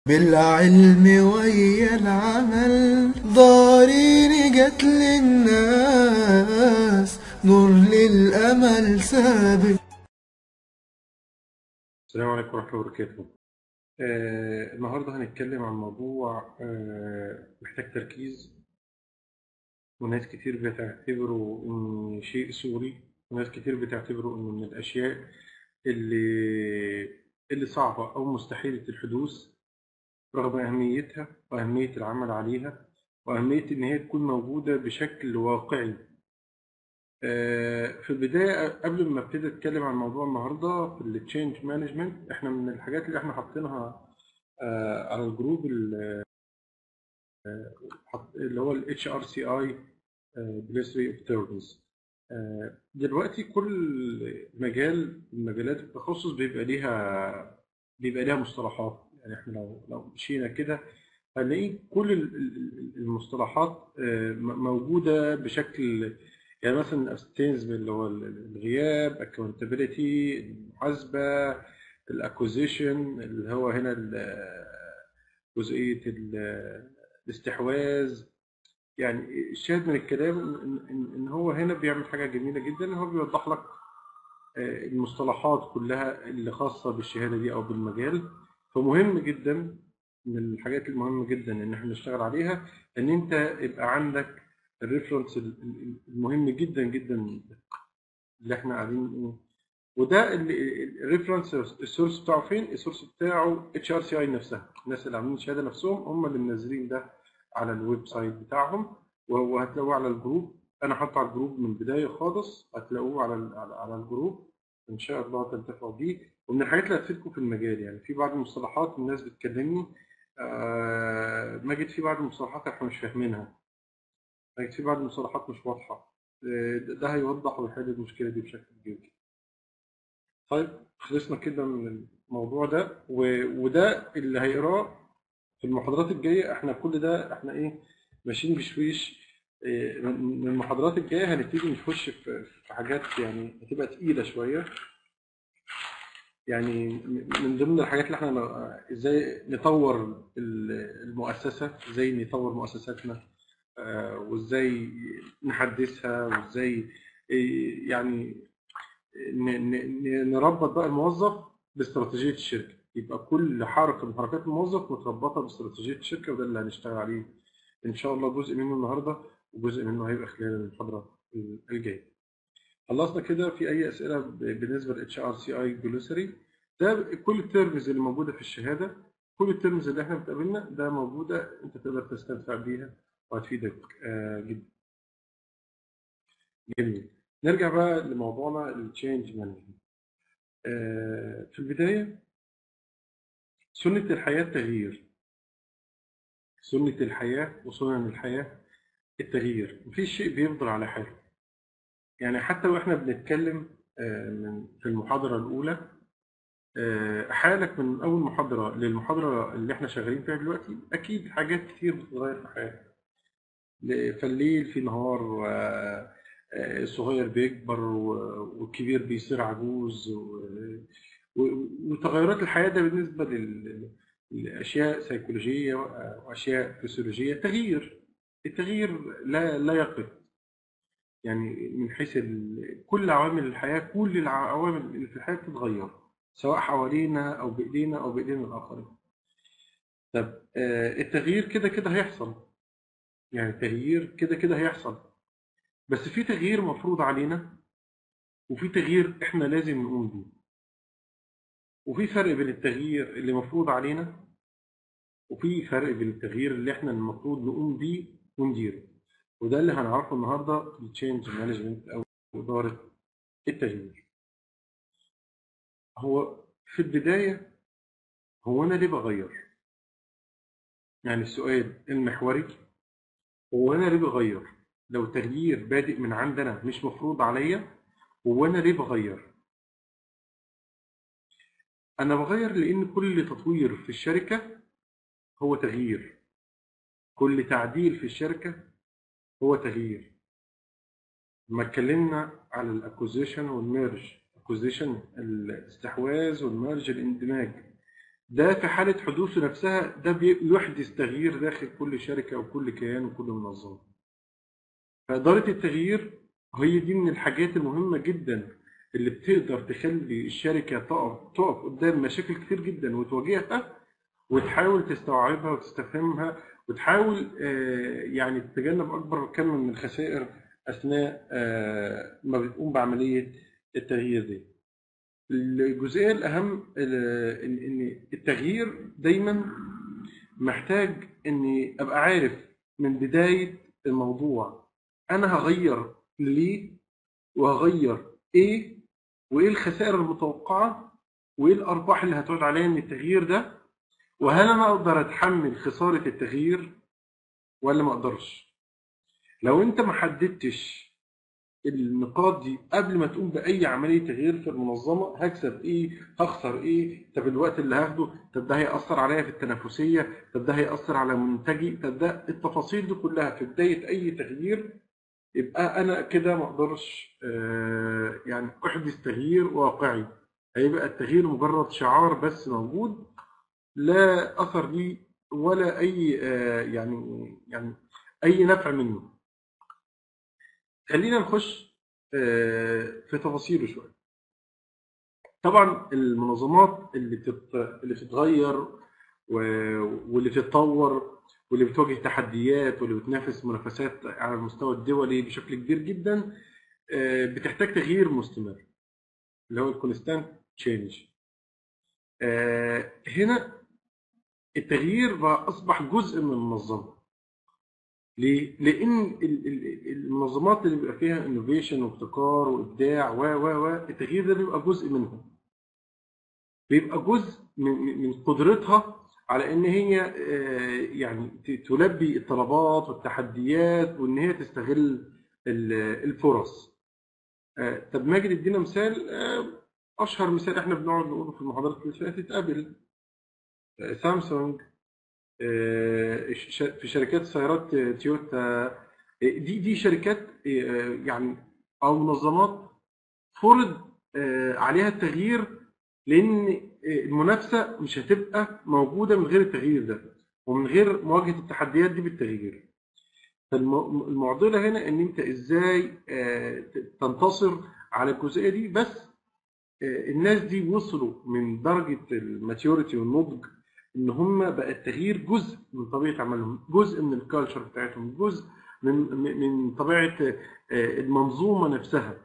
بالعلم ويا العمل ضارين جت للناس نور للأمل سابق السلام عليكم ورحمة الله وبركاته. آه النهاردة هنتكلم عن موضوع آه محتاج تركيز وناس كتير بتعتبره إن شيء سوري وناس كتير بتعتبره إنه من الأشياء اللي اللي صعبة أو مستحيلة الحدوث رغم أهميتها وأهمية العمل عليها وأهمية إن هي تكون موجودة بشكل واقعي. آه، في البداية قبل ما ابتدي اتكلم عن موضوع النهارده في التشينج مانجمنت احنا من الحاجات اللي احنا حاطينها آه، على الجروب ال- حط- اللي هو الاتش ار سي اي جليسري اوف تيرمز دلوقتي كل مجال من مجالات التخصص بيبقى ليها بيبقى ليها مصطلحات يعني احنا لو لو مشينا كده هنلاقي كل ال- ال- المصطلحات آه، م- موجودة بشكل يعني مثلا الابستنس اللي هو ال- الغياب accountability المحاسبة الاكوزيشن اللي هو هنا ال- جزئية ال- الاستحواذ يعني الشاهد من الكلام ان إن- إن هو هنا بيعمل حاجة جميلة جدا ان هو بيوضح لك آه، المصطلحات كلها اللي خاصة بالشهادة دي أو بالمجال فمهم جدا من الحاجات المهمة جدا إن احنا نشتغل عليها إن أنت يبقى عندك الريفرنس المهم جدا جدا اللي احنا قاعدين نقوله. وده الريفرنس السورس بتاعه فين؟ السورس بتاعه اتش ار سي اي نفسها الناس اللي عاملين الشهاده نفسهم هم اللي منزلين ده على الويب سايت بتاعهم وهتلاقوه على الجروب انا حاطه على الجروب من البدايه خالص هتلاقوه على ال- على على الجروب ان شاء الله تنتفعوا بيه ومن الحاجات اللي هتفيدكم في المجال يعني في بعض المصطلحات الناس بتكلمني آه ماجد في بعض المصطلحات احنا مش فاهمينها ماجد في بعض المصطلحات مش واضحه آه، ده ده هيوضح ويحل المشكله دي بشكل كبير طيب خلصنا كده من الموضوع ده و... وده اللي هيقراه في المحاضرات الجايه احنا كل ده احنا ايه ماشيين بشويش إيه، من من المحاضرات الجايه هنبتدي نخش في في حاجات يعني هتبقى تقيله شويه يعني م- من ضمن الحاجات اللي احنا ن- ازاي نطور ال- المؤسسه ازاي نطور مؤسساتنا آه، وازاي نحدثها وازاي إيه، يعني ن- ن- ن- نربط بقى الموظف باستراتيجيه الشركه يبقى كل حركه من حركات الموظف متربطه باستراتيجيه الشركه وده اللي هنشتغل عليه ان شاء الله جزء منه النهارده وجزء منه هيبقى خلال المحاضره الجايه خلصنا كده في اي اسئله ب- بالنسبه للاتش ار سي اي جلوسري ده كل الترمز اللي موجوده في الشهاده كل الترمز اللي احنا بتقابلنا ده موجوده انت تقدر تستنفع بيها وهتفيدك آه، جدا جميل نرجع بقى لموضوعنا التشينج مانجمنت في البدايه سنه الحياه التغيير سنه الحياه وسنن الحياه التغيير مفيش شيء بيفضل على حاله يعني حتى واحنا بنتكلم آه، من في المحاضره الاولى آه، حالك من اول محاضره للمحاضره اللي احنا شغالين فيها دلوقتي اكيد حاجات كتير بتتغير في حياتك ل- فالليل في نهار و- آه، الصغير بيكبر و- والكبير بيصير عجوز و- و- وتغيرات الحياه ده بالنسبه لل- لاشياء سيكولوجيه واشياء فسيولوجيه تغيير التغيير لا لا يقف يعني من حيث ال- كل عوامل الحياة كل العوامل اللي في الحياة بتتغير سواء حوالينا أو بإيدينا أو بإيدين الآخرين طب آه، التغيير كده كده هيحصل يعني التغيير كده كده هيحصل بس في تغيير مفروض علينا وفي تغيير إحنا لازم نقوم بيه وفي فرق بين التغيير اللي مفروض علينا وفي فرق بين التغيير اللي إحنا المفروض نقوم بيه ونديره وده اللي هنعرفه النهارده في التشينج مانجمنت أو إدارة التغيير هو في البداية هو أنا ليه بغير؟ يعني السؤال المحوري هو أنا ليه بغير؟ لو تغيير بادئ من عندنا مش مفروض عليا هو أنا ليه بغير؟ أنا بغير لأن كل تطوير في الشركة هو تغيير كل تعديل في الشركة هو تغيير لما اتكلمنا على الاكوزيشن والميرج اكوزيشن الاستحواذ والميرج الاندماج ده في حالة حدوثه نفسها ده بيحدث تغيير داخل كل شركة وكل كيان وكل منظمة فإدارة التغيير هي دي من الحاجات المهمة جدا اللي بتقدر تخلي الشركة تقف تقف قدام مشاكل كتير جدا وتواجهها وتحاول تستوعبها وتستفهمها وتحاول آه، يعني تتجنب أكبر كم من الخسائر أثناء آه، ما بتقوم بعملية التغيير دي. الجزئية الأهم ال- إن إن التغيير دايما محتاج إني أبقى عارف من بداية الموضوع أنا هغير ليه وهغير إيه وإيه الخسائر المتوقعة وإيه الأرباح اللي هتعود عليا من التغيير ده وهل أنا أقدر أتحمل خسارة التغيير ولا ما أقدرش لو أنت ما حددتش النقاط دي قبل ما تقوم باي عمليه تغيير في المنظمه هكسب ايه هخسر ايه طب الوقت اللي هاخده طب ده هياثر عليا في التنافسيه طب ده هياثر على منتجي طب ده التفاصيل دي كلها في بدايه اي تغيير يبقى انا كده ما اقدرش آه، يعني احدث تغيير واقعي هيبقى التغيير مجرد شعار بس موجود لا اثر ليه ولا اي آه، يعني يعني اي نفع منه خلينا نخش آه، في تفاصيله شويه طبعا المنظمات اللي بتت... اللي بتتغير و... واللي بتتطور واللي بتواجه تحديات واللي بتنافس منافسات على المستوى الدولي بشكل كبير جدا آه، بتحتاج تغيير مستمر اللي هو الكونستانت تشينج هنا التغيير بقى اصبح جزء من المنظمه ليه؟ لان ال- ال- المنظمات اللي بيبقى فيها انوفيشن وابتكار وابداع و و و التغيير ده بيبقى جزء منها بيبقى جزء من من قدرتها على ان هي آه، يعني ت- تلبي الطلبات والتحديات وان هي تستغل ال- الفرص آه، طب ماجد ادينا مثال آه، اشهر مثال احنا بنقعد نقوله في المحاضرات اللي فاتت ابل آه، سامسونج آه، ش- في شركات سيارات آه، تويوتا آه، دي دي شركات آه، يعني او منظمات فرض آه، عليها التغيير لان آه، المنافسه مش هتبقى موجوده من غير التغيير ده ومن غير مواجهه التحديات دي بالتغيير فالمعضله هنا ان انت ازاي آه، ت- تنتصر على الجزئيه دي بس آه، الناس دي وصلوا من درجه الماتيوريتي والنضج ان هم بقى التغيير جزء من طبيعه عملهم جزء من الكالتشر بتاعتهم جزء من من من طبيعه آه، المنظومه نفسها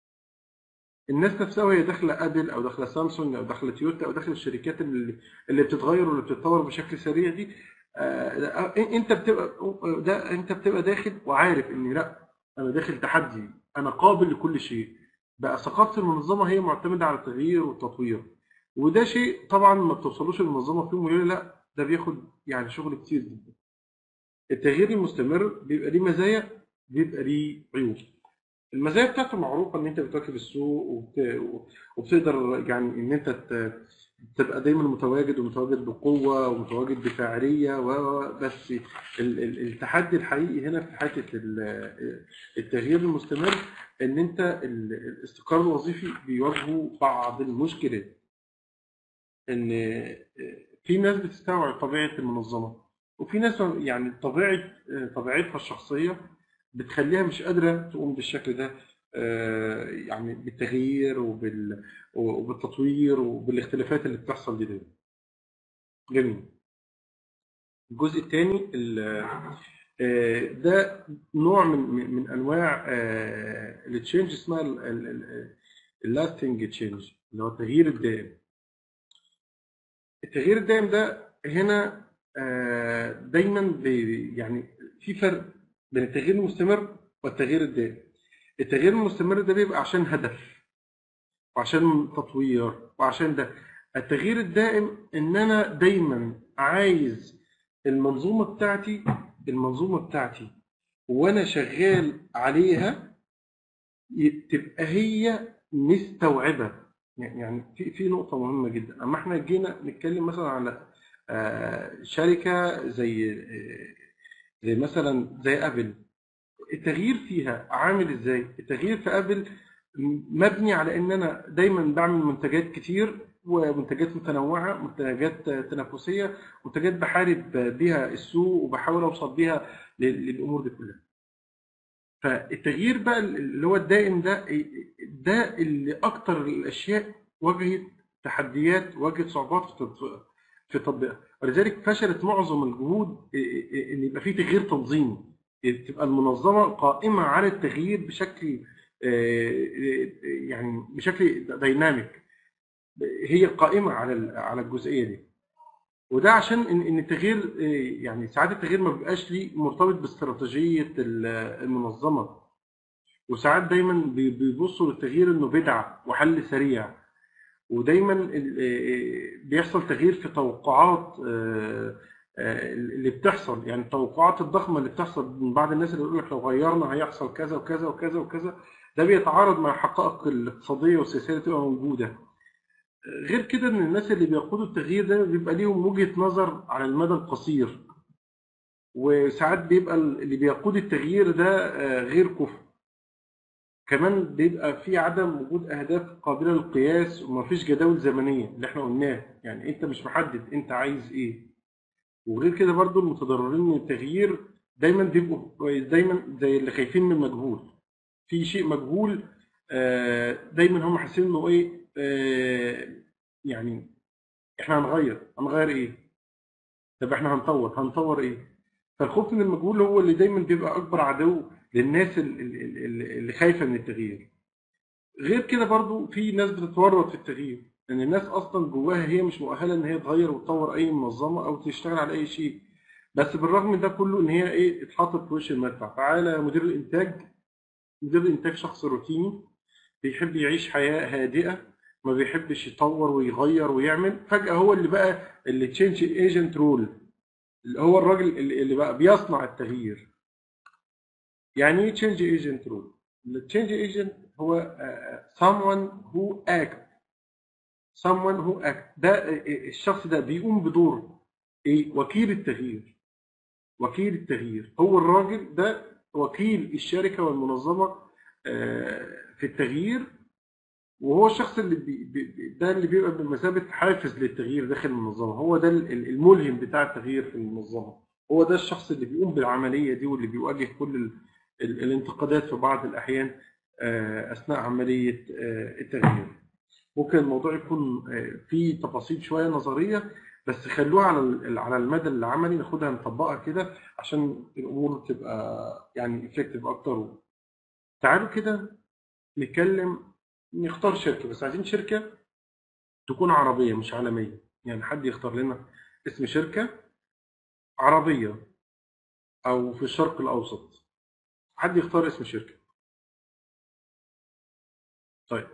الناس نفسها وهي داخله ابل او داخله سامسونج او داخله تويوتا او داخله الشركات اللي اللي بتتغير واللي بتتطور بشكل سريع دي آه، انت بتبقى ده انت بتبقى داخل وعارف ان لا انا داخل تحدي انا قابل لكل شيء بقى ثقافه المنظمه هي معتمده على التغيير والتطوير وده شيء طبعا ما بتوصلوش المنظمه في يوم وليله لا ده بياخد يعني شغل كتير جدا التغيير المستمر بيبقى ليه مزايا بيبقى ليه عيوب المزايا بتاعته معروفه ان انت بتواكب السوق وبت... وبتقدر يعني ان انت ت... تبقى دايما متواجد ومتواجد بقوه ومتواجد بفاعليه و و- بس ال... ال- التحدي الحقيقي هنا في حته ال- التغيير المستمر ان انت ال- الاستقرار الوظيفي بيواجهه بعض المشكلات ان في ناس بتستوعب طبيعه المنظمه وفي ناس يعني طبيعه طبيعتها الشخصيه بتخليها مش قادره تقوم بالشكل ده آه، يعني بالتغيير وبال وبالتطوير وبالاختلافات اللي بتحصل دي دايما. جميل. الجزء الثاني ده نوع من من من انواع التشينج اسمها اللاستنج تشينج اللي هو التغيير الدائم. التغيير الدائم ده هنا آه، دايما بي- يعني في فرق بين التغيير المستمر والتغيير الدائم. التغيير المستمر ده بيبقى عشان هدف وعشان تطوير وعشان ده التغيير الدائم ان انا دايما عايز المنظومه بتاعتي المنظومه بتاعتي وانا شغال عليها ي- تبقى هي مستوعبه يعني في في نقطه مهمه جدا اما احنا جينا نتكلم مثلا على آه، شركه زي آه، زي مثلا زي ابل التغيير فيها عامل ازاي؟ التغيير في ابل مبني على ان انا دايما بعمل منتجات كتير ومنتجات متنوعة منتجات تنافسية منتجات بحارب بيها السوق وبحاول أوصل بيها لل- للأمور دي كلها فالتغيير بقى اللي هو الدائم ده ده اللي أكتر الأشياء واجهت تحديات واجهت صعوبات في تطبيقها في تطبيقها ولذلك فشلت معظم الجهود ان يبقى في تغيير تنظيمي تبقى المنظمه قائمه على التغيير بشكل يعني بشكل ديناميك هي قائمه على ال- على الجزئيه دي وده عشان ان إن التغيير يعني ساعات التغيير ما بيبقاش ليه مرتبط باستراتيجيه ال- المنظمه وساعات دايما بي- بيبصوا للتغيير انه بدعه وحل سريع ودايما ال- آه، بيحصل تغيير في توقعات آه، آه، اللي بتحصل يعني التوقعات الضخمه اللي بتحصل من بعض الناس اللي يقول لك لو غيرنا هيحصل كذا وكذا وكذا وكذا ده بيتعارض مع الحقائق الاقتصاديه والسياسيه اللي بتبقى موجوده غير كده ان الناس اللي بيقودوا التغيير ده بيبقى ليهم وجهه نظر على المدى القصير وساعات بيبقى اللي بيقود التغيير ده آه، غير كفء كمان بيبقى في عدم وجود اهداف قابله للقياس ومفيش جداول زمنيه اللي احنا قلناه يعني انت مش محدد انت عايز ايه وغير كده برضو المتضررين من التغيير دايما بيبقوا دايما زي اللي خايفين من المجهول في شيء مجهول آه، دايما هم حاسين انه ايه آه، يعني احنا هنغير هنغير ايه طب احنا هنطور هنطور ايه فالخوف من المجهول هو اللي دايما بيبقى اكبر عدو للناس ال- ال- ال- اللي خايفه من التغيير غير كده برضو في ناس بتتورط في التغيير لان الناس اصلا جواها هي مش مؤهله ان هي تغير وتطور اي منظمه او تشتغل على اي شيء بس بالرغم من ده كله ان هي ايه اتحطت في وش المدفع تعالى يا مدير الانتاج مدير الانتاج شخص روتيني بيحب يعيش حياه هادئه ما بيحبش يطور ويغير ويعمل فجاه هو اللي بقى اللي تشينج ايجنت رول اللي هو الراجل اللي اللي بقى بيصنع التغيير يعني ايه تشينج ايجنت رول التشينج ايجنت هو آه، someone who act someone who act ده آه، الشخص ده بيقوم بدور ايه وكيل التغيير وكيل التغيير هو الراجل ده وكيل الشركه والمنظمه آه، في التغيير وهو الشخص اللي بي بي- ده اللي بيبقى بمثابه حافز للتغيير داخل المنظمه هو ده ال- ال- الملهم بتاع التغيير في المنظمه هو ده الشخص اللي بيقوم بالعمليه دي واللي بيواجه كل ال ال الانتقادات في بعض الاحيان آه، اثناء عمليه آه، التغيير ممكن الموضوع يكون آه، فيه تفاصيل شويه نظريه بس خلوها على ال- على المدى العملي ناخدها نطبقها كده عشان الامور تبقى يعني افكتيف اكتر تعالوا كده نتكلم نختار شركه بس عايزين شركه تكون عربيه مش عالميه يعني حد يختار لنا اسم شركه عربيه او في الشرق الاوسط حد يختار اسم شركه طيب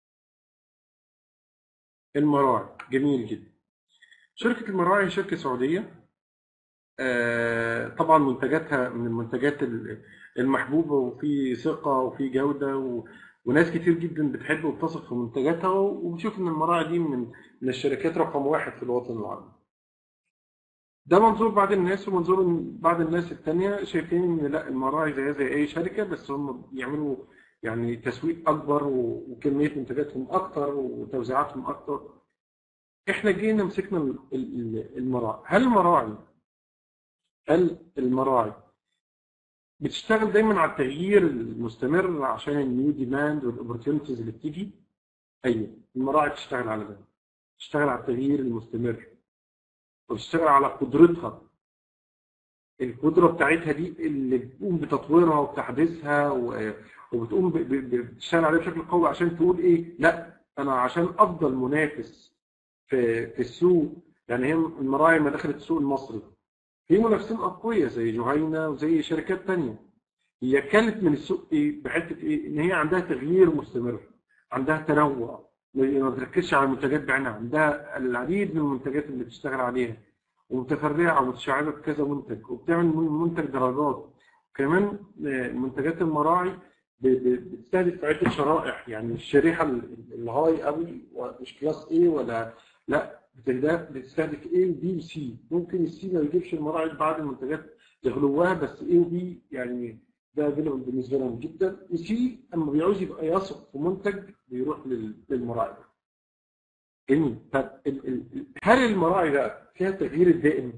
المراعي جميل جدا شركه المراعي هي شركه سعوديه آه، طبعا منتجاتها من المنتجات ال- المحبوبة وفي ثقة وفي جودة و... وناس كتير جدا بتحب وبتثق في منتجاتها وبتشوف ان المراعي دي من من الشركات رقم واحد في الوطن العربي. ده منظور بعض الناس ومنظور إن بعض الناس التانية شايفين ان لا المراعي زيها زي اي شركة بس هم بيعملوا يعني تسويق اكبر و... وكمية منتجاتهم اكتر وتوزيعاتهم اكتر. احنا جينا مسكنا ال- ال- المراعي، هل المراعي هل المراعي بتشتغل دايما على التغيير المستمر عشان النيو ديماند والاوبورتيونيتيز اللي بتيجي ايوه المراعي بتشتغل على ده بتشتغل على التغيير المستمر وبتشتغل على قدرتها القدره بتاعتها دي اللي بتقوم بتطويرها وبتحديثها و- وبتقوم ب- ب- ب- بتشتغل عليها بشكل قوي عشان تقول ايه لا انا عشان افضل منافس في في السوق يعني هي المراعي ما دخلت السوق المصري في منافسين اقوياء زي جهينه وزي شركات تانية هي كانت من السوق ايه بحته ايه ان هي عندها تغيير مستمر عندها تنوع ما بتركزش على المنتجات بعينها عندها العديد من المنتجات اللي بتشتغل عليها ومتفرعه ومتشعبه بكذا منتج وبتعمل من منتج درجات كمان آه، منتجات المراعي ب- ب- بتستهدف عده شرائح يعني الشريحه ال- الهاي قوي مش كلاس ايه ولا لا بتهدف بتستهدف A وبي وسي ممكن السي ما يجيبش المراعي بعض المنتجات يغلوها بس A وبي يعني ده افيلبل بالنسبه لهم جدا وسي اما بيعوز يبقى يثق في منتج بيروح لل- للمراعي جميل طب ال- ال- هل المراعي بقى فيها التغيير الدائم؟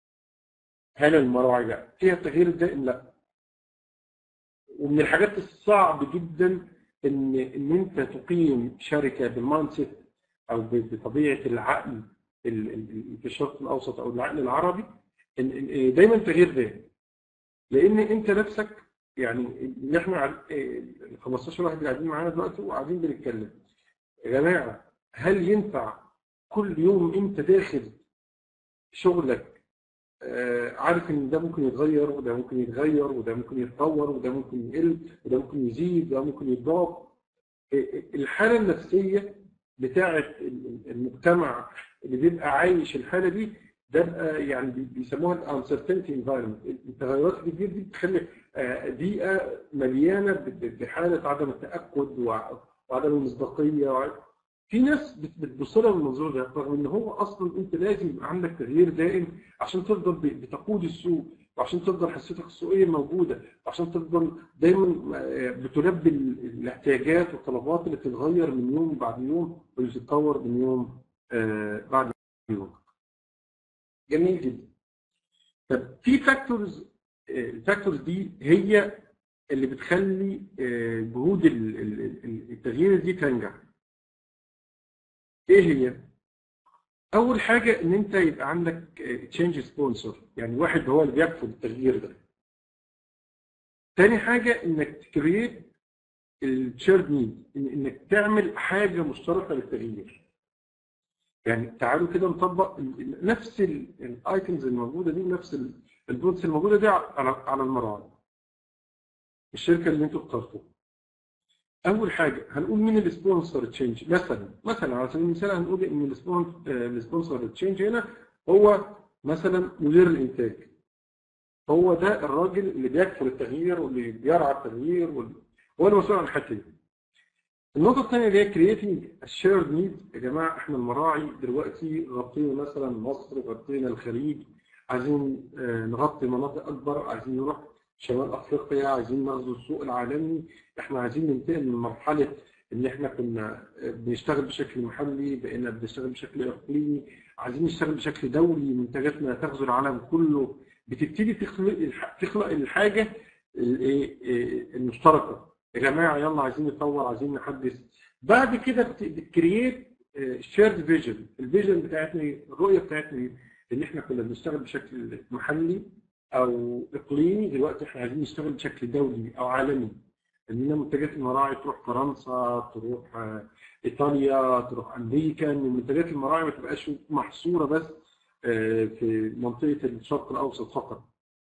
هل المراعي بقى فيها التغيير الدائم؟ لا ومن الحاجات الصعب جدا ان ان انت تقيم شركه بالمايند سيت او ب- بطبيعه العقل ال- ال- في الشرق الاوسط او العقل العربي إن- إن- دايما تغيير دائم لان انت نفسك يعني اللي احنا عن- ال 15 واحد اللي قاعدين معانا دلوقتي وقاعدين بنتكلم يا جماعه هل ينفع كل يوم انت داخل شغلك آه، عارف ان ده ممكن يتغير وده ممكن يتغير وده ممكن يتطور وده ممكن يقل وده ممكن يزيد وده ممكن يتضاف آه، الحاله النفسيه بتاعه المجتمع اللي بيبقى عايش الحاله دي ده بقى يعني بي- بيسموها الانسرتينتي انفايرمنت التغيرات الكتير دي بتخلي آه، بيئه مليانه ب- بحاله عدم التاكد وع- وعدم المصداقيه وع- في ناس بت- بتبص لها من المنظور ده رغم ان هو اصلا انت لازم يبقى عندك تغيير دائم عشان تفضل ب- بتقود السوق وعشان تفضل حسيتك السوقيه موجوده وعشان تفضل دايما آه، بتلبي ال- الاحتياجات والطلبات اللي بتتغير من يوم بعد يوم واللي بتتطور من يوم آه، بعد يوم. جميل جدا. طب في فاكتورز الفاكتورز دي هي اللي بتخلي آه، جهود ال- ال- ال- التغيير دي تنجح. ايه هي؟ اول حاجه ان انت يبقى عندك تشينج سبونسر يعني واحد هو اللي بيكفل التغيير ده تاني حاجه انك تكريت الشيرد نيد انك تعمل حاجه مشتركه للتغيير يعني تعالوا كده نطبق ال- ال- نفس الايتمز الموجوده دي نفس البوتس الموجوده دي على على المراعي الشركه اللي انتوا اخترتوها اول حاجه هنقول مين السبونسر تشينج مثلا مثلا على سبيل المثال هنقول ان السبون- آه، السبونسر تشينج هنا هو مثلا مدير الانتاج هو ده الراجل اللي بيكفل التغيير واللي بيرعى التغيير وال- هو المسؤول عن الحته دي النقطة الثانية اللي هي كرييتنج الشيرد نيد يا جماعة احنا المراعي دلوقتي غطينا مثلا مصر غطينا الخليج عايزين آه، نغطي مناطق أكبر عايزين نروح شمال أفريقيا عايزين نغزو السوق العالمي احنا عايزين ننتقل من مرحلة إن احنا كنا آه، بنشتغل بشكل محلي بقينا بنشتغل بشكل إقليمي عايزين نشتغل بشكل دولي منتجاتنا تغزو العالم كله بتبتدي تخلق الح- تخلق الحاجة الايه إيه، المشتركة يا جماعه يلا عايزين نطور عايزين نحدث بعد كده بتكريت شيرد فيجن الفيجن بتاعتنا إيه؟ الرؤيه بتاعتنا إيه؟ ان احنا كنا بنشتغل بشكل محلي او اقليمي دلوقتي احنا عايزين نشتغل بشكل دولي او عالمي اننا منتجات المراعي تروح فرنسا تروح آه، ايطاليا تروح امريكا ان منتجات المراعي ما تبقاش محصوره بس آه، في منطقه الشرق الاوسط فقط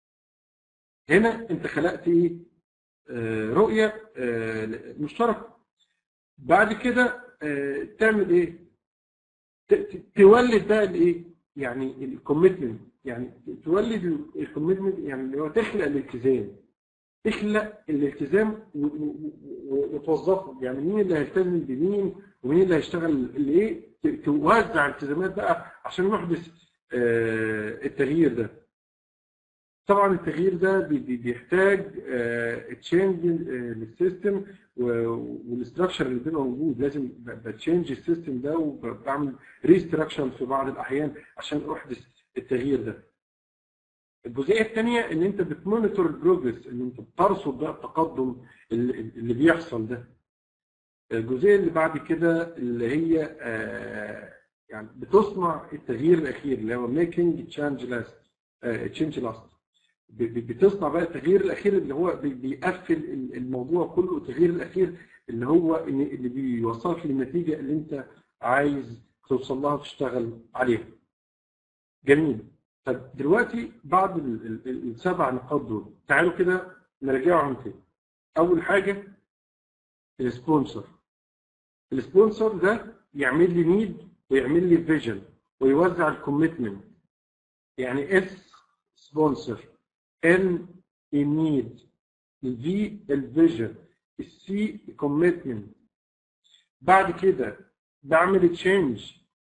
هنا انت خلقت ايه آه، رؤيه آه، مشتركه بعد كده آه، تعمل ايه ت- ت- تولد بقى الايه يعني الكوميتمنت يعني تولد الكوميتمنت يعني اللي هو تخلق الالتزام تخلق الالتزام و- و- و- وتوظفه يعني مين اللي هيلتزم بمين ومين اللي هيشتغل الايه ت- توزع التزامات بقى عشان نحدث آه، التغيير ده طبعا التغيير ده بي- بي- بيحتاج تشينج للسيستم والاستراكشر اللي بيبقى موجود لازم بتشينج السيستم ده وبعمل ريستراكشن في بعض الاحيان عشان احدث التغيير ده. الجزئيه الثانيه ان انت بتمونيتور البروجرس ان انت بترصد بقى التقدم اللي اللي بيحصل ده. الجزئيه اللي بعد كده اللي هي آه، يعني بتصنع التغيير الاخير اللي هو ميكينج تشانج لاست تشينج لاست ب- ب- بتصنع بقى التغيير الاخير اللي هو بي- بيقفل ال- الموضوع كله التغيير الاخير اللي هو إن- اللي بيوصلك للنتيجه اللي انت عايز توصل لها وتشتغل عليها. جميل. طب دلوقتي بعد ال- ال- ال- السبع نقاط دول تعالوا كده نراجعهم تاني. اول حاجه السبونسر. السبونسر ده يعمل لي نيد ويعمل لي فيجن ويوزع الكوميتمنت. يعني اس سبونسر ان النيد الفي الفيجن السي الكوميتمنت بعد كده بعمل تشينج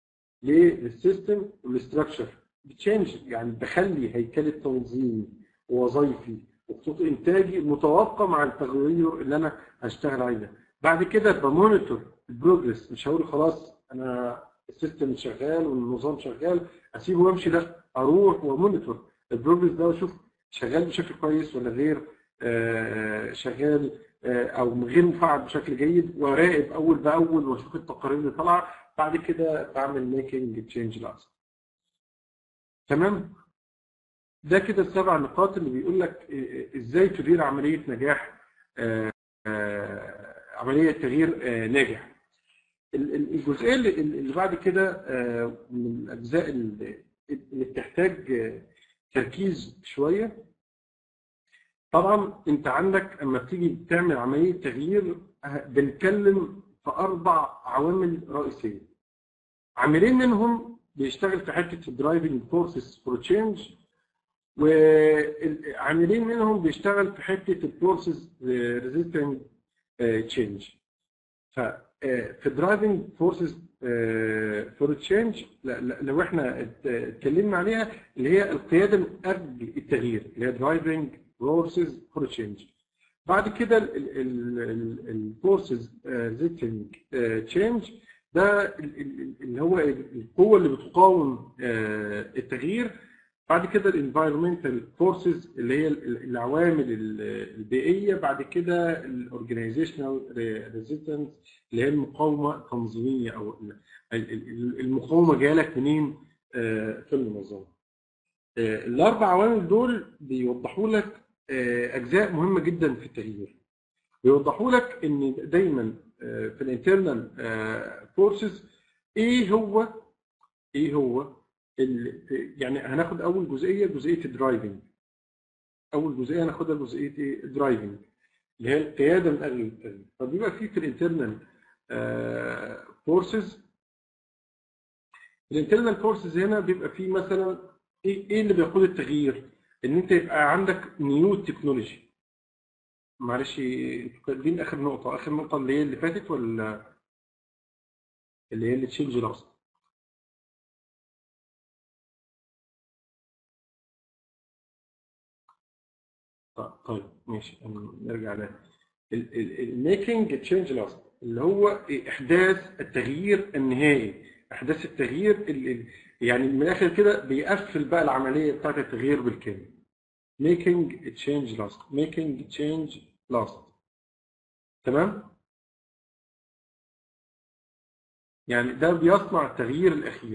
للسيستم والاستراكشر بتشينج يعني بخلي هيكله تنظيمي ووظائفي وخطوط انتاجي متوافقه مع التغيير اللي انا هشتغل عليه ده. بعد كده بمونيتور البروجرس مش هقول خلاص انا السيستم شغال والنظام شغال اسيبه وامشي لا اروح ومونيتور البروجرس ده واشوف شغال بشكل كويس ولا غير آه، شغال آه، او غير مفعل بشكل جيد وراقب اول باول واشوف التقارير اللي طالعه بعد كده بعمل ميكنج تشينج لاست تمام ده كده السبع نقاط اللي بيقول لك ازاي تدير عمليه نجاح آه، آه، عمليه تغيير آه، ناجح ال- ال- الجزئيه اللي اللي بعد كده آه، من الاجزاء اللي اللي بتحتاج آه، تركيز شويه طبعا انت عندك اما بتيجي تعمل عمليه تغيير آه، بنتكلم في اربع عوامل رئيسيه عاملين منهم بيشتغل في حته الدرايفنج فورسز فور تشينج وعاملين منهم بيشتغل في حته الفورسز ريزيستنج تشينج ف آه، في درايفنج فورسز فور تشينج لو احنا ات- اتكلمنا عليها اللي هي القياده من اجل التغيير اللي هي درايفنج فورسز فور تشينج بعد كده الفورسز ريزيستنج تشينج ده ال- ال- اللي هو القوه اللي بتقاوم آه، التغيير بعد كده الانفايرمنتال فورسز اللي هي ال- العوامل ال- البيئيه بعد كده الاورجنايزيشنال ريزيستنس اللي هي المقاومه التنظيميه او ال- ال- ال- المقاومه جايه لك منين آه، في المنظمه. آه، الاربع عوامل دول بيوضحوا لك آه، اجزاء مهمه جدا في التغيير. بيوضحوا لك ان دايما آه، في الانترنال فورسز ايه هو ايه هو ال- يعني هناخد اول جزئيه جزئيه الدرايفنج اول جزئيه هناخدها جزئيه ايه الدرايفنج اللي هي القياده من اجل التغيير فبيبقى في في الانترنال فورسز الانترنال فورسز هنا بيبقى في مثلا ايه ايه اللي بيقود التغيير ان انت يبقى عندك نيو تكنولوجي معلش انتوا كاتبين اخر نقطه اخر نقطه اللي هي اللي فاتت ولا اللي هي اللي تشينج لاست طيب ماشي نرجع لها الميكنج تشينج لاست اللي هو احداث التغيير النهائي احداث التغيير ال- ال- يعني من الاخر كده بيقفل بقى العمليه بتاعت التغيير بالكامل making change last making change last تمام يعني ده بيصنع التغيير الاخير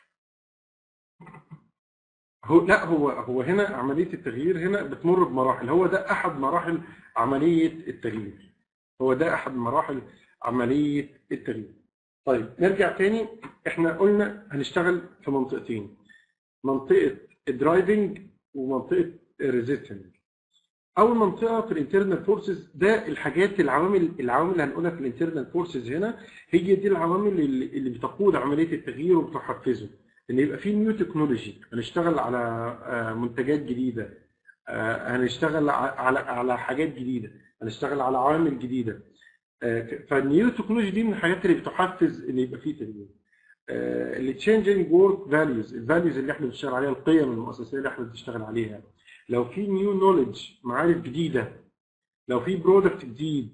هو لا هو هو هنا عمليه التغيير هنا بتمر بمراحل هو ده احد مراحل عمليه التغيير هو ده احد مراحل عمليه التغيير طيب نرجع تاني احنا قلنا هنشتغل في منطقتين منطقه الدرايفنج ومنطقه الريزيستنج اول منطقه في الانترنال فورسز ده الحاجات العوامل العوامل اللي هنقولها في الانترنال فورسز هنا هي دي العوامل اللي, اللي بتقود عمليه التغيير وبتحفزه ان يبقى في نيو تكنولوجي هنشتغل على آه، منتجات جديده آه، هنشتغل ع- على على حاجات جديده هنشتغل على عوامل جديده آه، فالنيو تكنولوجي دي من الحاجات اللي بتحفز ان يبقى في تغيير اللي تشينجينج ورك فاليوز الفاليوز اللي احنا بنشتغل عليها القيم المؤسسيه اللي احنا بنشتغل عليها لو في نيو نوليدج معارف جديده لو في برودكت جديد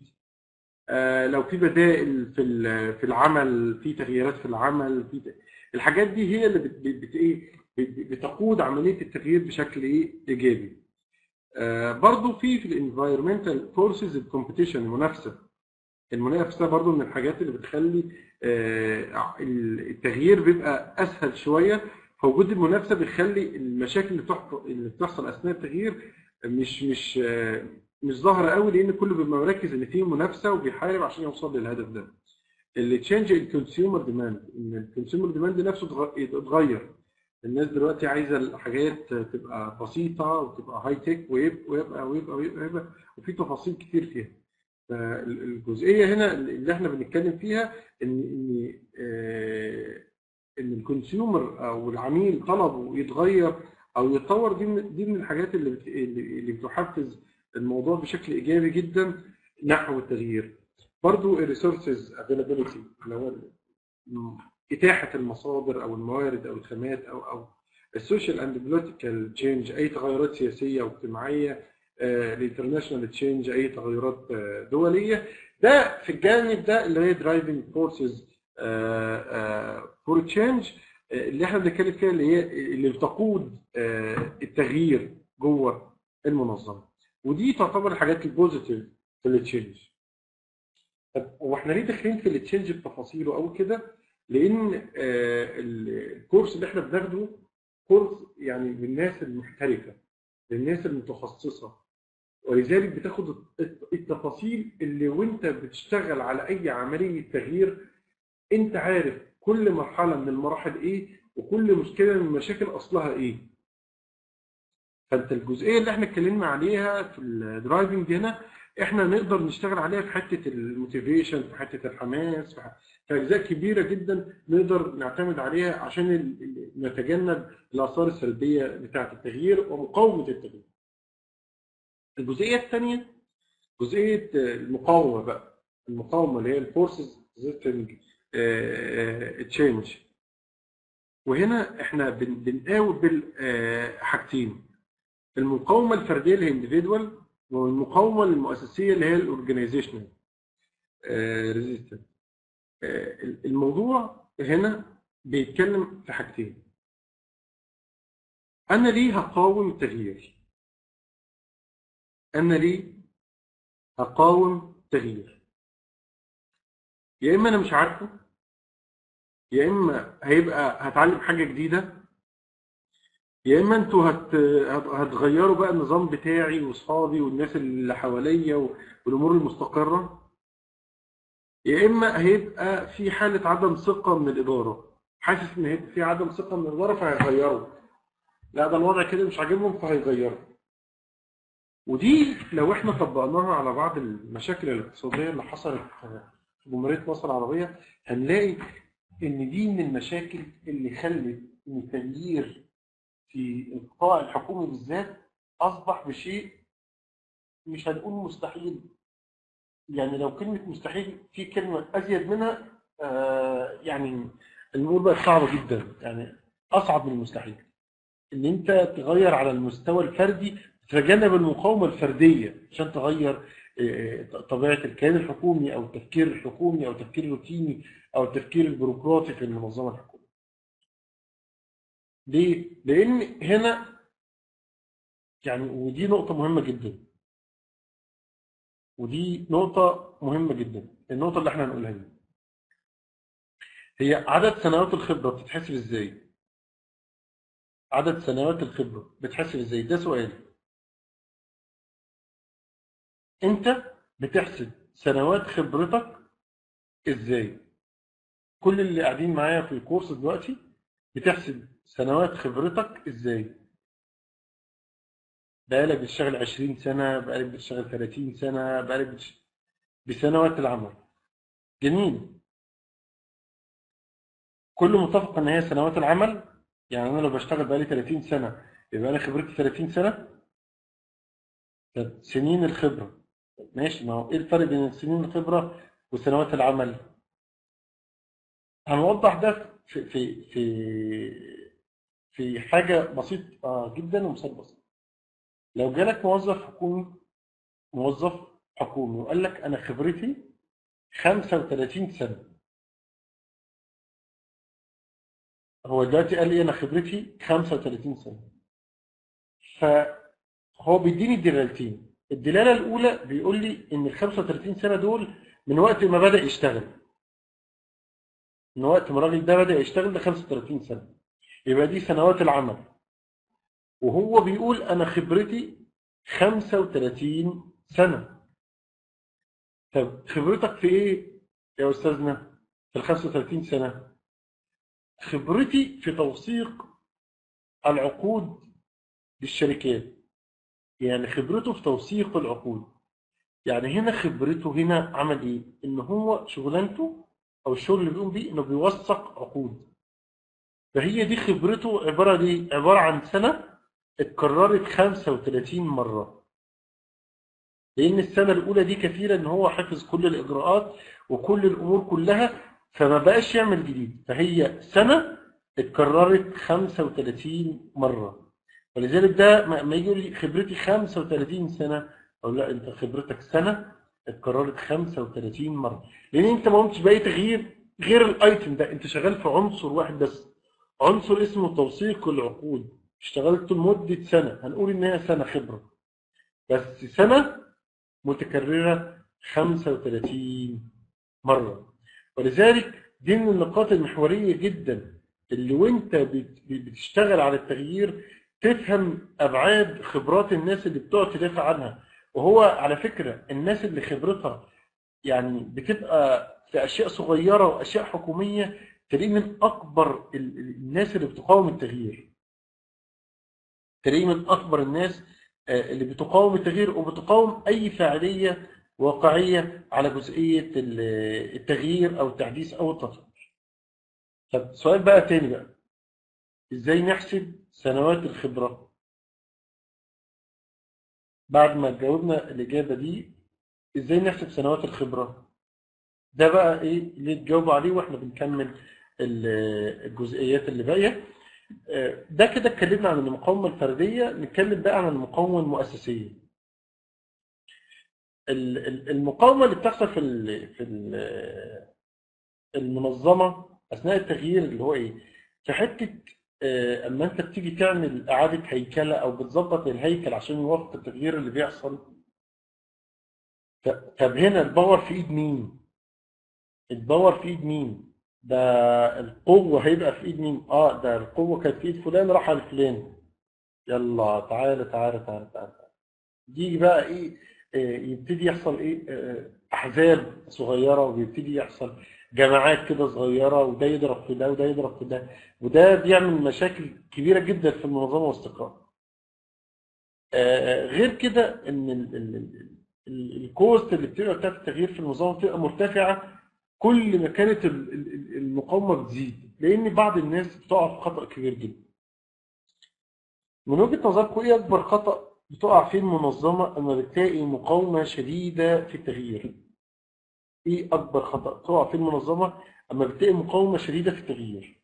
آه، لو في بدائل في ال- في العمل في تغييرات في العمل في ت- الحاجات دي هي اللي بت بت ايه بت- بتقود عمليه التغيير بشكل ايه ايجابي آه، برضو في في الانفايرمنتال فورسز الكومبيتيشن المنافسه المنافسه برضو من الحاجات اللي بتخلي آه، التغيير بيبقى اسهل شويه فوجود المنافسه بيخلي المشاكل اللي بتحصل اللي بتحصل اثناء التغيير مش مش آه، مش ظاهره قوي لان كله بيبقى مركز ان في منافسه وبيحارب عشان يوصل للهدف ده اللي تشينج الكونسيومر ديماند ان الكونسيومر ديماند نفسه اتغ- اتغير الناس دلوقتي عايزه الحاجات تبقى بسيطه وتبقى هاي تك ويبقى ويبقى ويبقى, ويبقى, ويبقى وفي تفاصيل كتير فيها فالجزئيه هنا اللي احنا بنتكلم فيها ان ان آه، ان الكونسيومر او العميل طلبه يتغير او يتطور دي من دي من الحاجات اللي بت- اللي اللي بتحفز الموضوع بشكل ايجابي جدا نحو التغيير برضو الريسورسز افيلابيلتي اللي هو ال- اتاحه المصادر او الموارد او الخامات او او السوشيال اند بوليتيكال تشينج اي تغيرات سياسيه واجتماعيه الانترناشونال تشينج اي تغيرات آه، دوليه ده في الجانب ده اللي هي درايفنج فورسز فور تشينج اللي احنا بنتكلم فيها اللي هي اللي بتقود آه، التغيير جوه المنظمه ودي تعتبر الحاجات البوزيتيف في التشينج طب واحنا ليه داخلين في التشينج بتفاصيله قوي كده لان آه، الكورس اللي احنا بناخده كورس يعني للناس المحترفه للناس المتخصصه ولذلك بتاخد الت- التفاصيل اللي وانت بتشتغل على اي عمليه تغيير انت عارف كل مرحله من المراحل ايه وكل مشكله من المشاكل اصلها ايه فانت الجزئيه اللي احنا اتكلمنا عليها في الدرايفنج هنا احنا نقدر نشتغل عليها في حته الموتيفيشن في حته الحماس في ح- في اجزاء كبيره جدا نقدر نعتمد عليها عشان ال- ال- نتجنب الاثار السلبيه بتاعه التغيير ومقاومه التغيير. الجزئيه الثانيه جزئيه المقاومه بقى المقاومه اللي هي الفورسز ريزيستنج تشينج وهنا احنا بن- بنقاوم حاجتين المقاومه الفرديه اللي هي individual والمقاومه المؤسسيه اللي هي الاورجنايزيشنال ريزيستنس الموضوع هنا بيتكلم في حاجتين انا ليه هقاوم التغيير انا ليه هقاوم التغيير يا اما انا مش عارفه يا اما هيبقى هتعلم حاجه جديده يا اما انتوا هت... هت- هتغيروا بقى النظام بتاعي واصحابي والناس اللي حواليا و- والامور المستقره يا اما هيبقى في حاله عدم ثقه من الاداره حاسس ان هيبقى في عدم ثقه من الاداره فهيغيروا لا ده الوضع كده مش عاجبهم فهيغيروا ودي لو احنا طبقناها على بعض المشاكل الاقتصاديه اللي حصلت في جمهوريه مصر العربيه هنلاقي ان دي من المشاكل اللي خلت ان التغيير في القطاع الحكومي بالذات اصبح بشيء مش هنقول مستحيل يعني لو كلمه مستحيل في كلمه ازيد منها آه يعني الامور بقت صعبه جدا يعني اصعب من المستحيل ان انت تغير على المستوى الفردي تتجنب المقاومه الفرديه عشان تغير آه، طبيعه الكيان الحكومي او التفكير الحكومي او التفكير الروتيني او التفكير البيروقراطي في المنظمه الحكوميه. ليه؟ لان هنا يعني ودي نقطه مهمه جدا. ودي نقطه مهمه جدا، النقطه اللي احنا هنقولها دي. هي عدد سنوات الخبره بتتحسب ازاي؟ عدد سنوات الخبره بتحسب ازاي؟ ده سؤال. انت بتحسب سنوات خبرتك ازاي كل اللي قاعدين معايا في الكورس دلوقتي بتحسب سنوات خبرتك ازاي بقالك بتشتغل 20 سنة بقالك بتشتغل 30 سنة بقالك بتش... بسنوات العمل جميل كل متفق ان هي سنوات العمل يعني انا لو بشتغل بقالي 30 سنة يبقى انا خبرتي 30 سنة طب سنين الخبرة ماشي ما هو ايه الفرق بين سنين الخبرة وسنوات العمل هنوضح ده في في في في حاجة بسيطة جدا ومثال بسيط لو جالك موظف حكومي موظف حكومي وقال لك انا خبرتي 35 سنة هو دلوقتي قال لي انا خبرتي 35 سنة فهو بيديني دلالتين الدلالة الأولى بيقول لي إن ال 35 سنة دول من وقت ما بدأ يشتغل من وقت ما الراجل ده بدأ يشتغل ل 35 سنة يبقى دي سنوات العمل وهو بيقول أنا خبرتي 35 سنة طب خبرتك في إيه يا أستاذنا في ال 35 سنة خبرتي في توثيق العقود للشركات يعني خبرته في توثيق العقود يعني هنا خبرته هنا عمل ايه ان هو شغلانته او الشغل اللي بيقوم بيه انه بيوثق عقود فهي دي خبرته عباره دي عباره عن سنه اتكررت 35 مره لان السنه الاولى دي كفيله ان هو حفظ كل الاجراءات وكل الامور كلها فما بقاش يعمل جديد فهي سنه اتكررت 35 مره ولذلك ده ما ما يجي يقول لي خبرتي 35 سنه او لا انت خبرتك سنه اتكررت 35 مره لان انت ما قمتش باي تغيير غير الايتم ده انت شغال في عنصر واحد بس عنصر اسمه توثيق العقود اشتغلت لمدة سنة هنقول ان هي سنة خبرة بس سنة متكررة 35 مرة ولذلك دي من النقاط المحورية جدا اللي وانت بت- بتشتغل على التغيير تفهم ابعاد خبرات الناس اللي بتقعد تدافع عنها وهو على فكرة الناس اللي خبرتها يعني بتبقى في اشياء صغيرة واشياء حكومية تلاقيه من اكبر ال- ال- الناس اللي بتقاوم التغيير تلاقيه من اكبر الناس آه، اللي بتقاوم التغيير وبتقاوم اي فاعلية واقعية على جزئية ال- التغيير او التحديث او التطوير طب سؤال بقى تاني بقى ازاي نحسب سنوات الخبرة بعد ما جاوبنا الإجابة دي ازاي نحسب سنوات الخبرة ده بقى ايه اللي تجاوبوا عليه واحنا بنكمل ال- الجزئيات اللي باقية آه، ده كده اتكلمنا عن المقاومة الفردية نتكلم بقى عن المقاومة المؤسسية ال- ال- المقاومة اللي بتحصل في ال- في ال- المنظمة أثناء التغيير اللي هو إيه؟ في حتة آه، أما أنت بتيجي تعمل إعادة هيكلة أو بتظبط الهيكل عشان يوافق التغيير اللي بيحصل ف- طب هنا الباور في إيد مين؟ الباور في إيد مين؟ ده القوة هيبقى في إيد مين؟ آه ده القوة كانت في إيد فلان راح على فلان يلا تعالى تعالى تعالى تعالى دي بقى ايه آه، يبتدي يحصل ايه آه، احزاب صغيره ويبتدي يحصل جماعات كده صغيره وده يضرب في ده وده يضرب في ده وده بيعمل مشاكل كبيره جدا في المنظمه والاستقرار آه، غير كده ان ال- ال- ال- ال- الكوست اللي بتبقى بتاعت التغيير في النظام بتبقى مرتفعه كل ما كانت ال- ال- ال- المقاومه بتزيد لان بعض الناس بتقع في خطا كبير جدا من وجهة نظركم ايه اكبر خطأ بتقع فيه المنظمة اما بتلاقي مقاومة شديدة في التغيير ايه اكبر خطأ تقع فيه المنظمة اما بتلاقي مقاومة شديدة في التغيير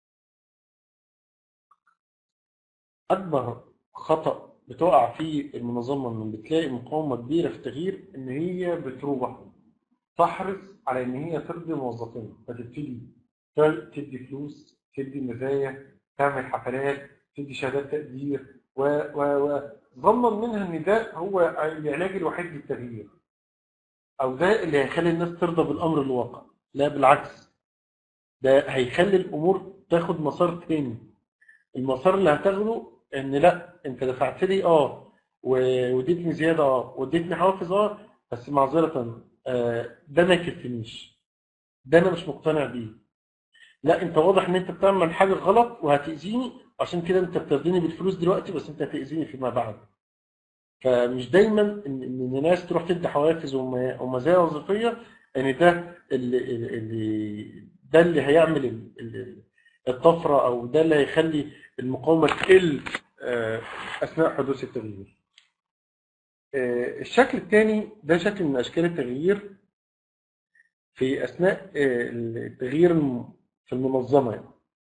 اكبر خطأ بتقع فيه المنظمة لما بتلاقي مقاومة كبيرة في التغيير ان هي بتروح تحرص على ان هي ترضي موظفين فتبتدي تدي فلوس تدي مزايا تعمل حفلات تدي شهادات تقدير و و و ظنا منها ان ده هو العلاج الوحيد للتغيير او ده اللي هيخلي الناس ترضى بالامر الواقع لا بالعكس ده هيخلي الامور تاخد مسار تاني المسار اللي هتاخده ان لا انت دفعت لي اه و- واديتني زياده اه واديتني حوافز اه بس معذره آه، ده ما يكفينيش ده انا مش مقتنع بيه لا انت واضح ان انت بتعمل حاجه غلط وهتاذيني عشان كده انت بترضيني بالفلوس دلوقتي بس انت هتاذيني فيما بعد فمش دايما ان ان الناس تروح تدي حوافز وم- ومزايا وظيفيه ان ده اللي, اللي ده اللي هيعمل ال- ال- الطفره او ده اللي هيخلي المقاومه تقل آه، اثناء حدوث التغيير. آه، الشكل الثاني ده شكل من اشكال التغيير في اثناء آه، التغيير الم- في المنظمه يعني.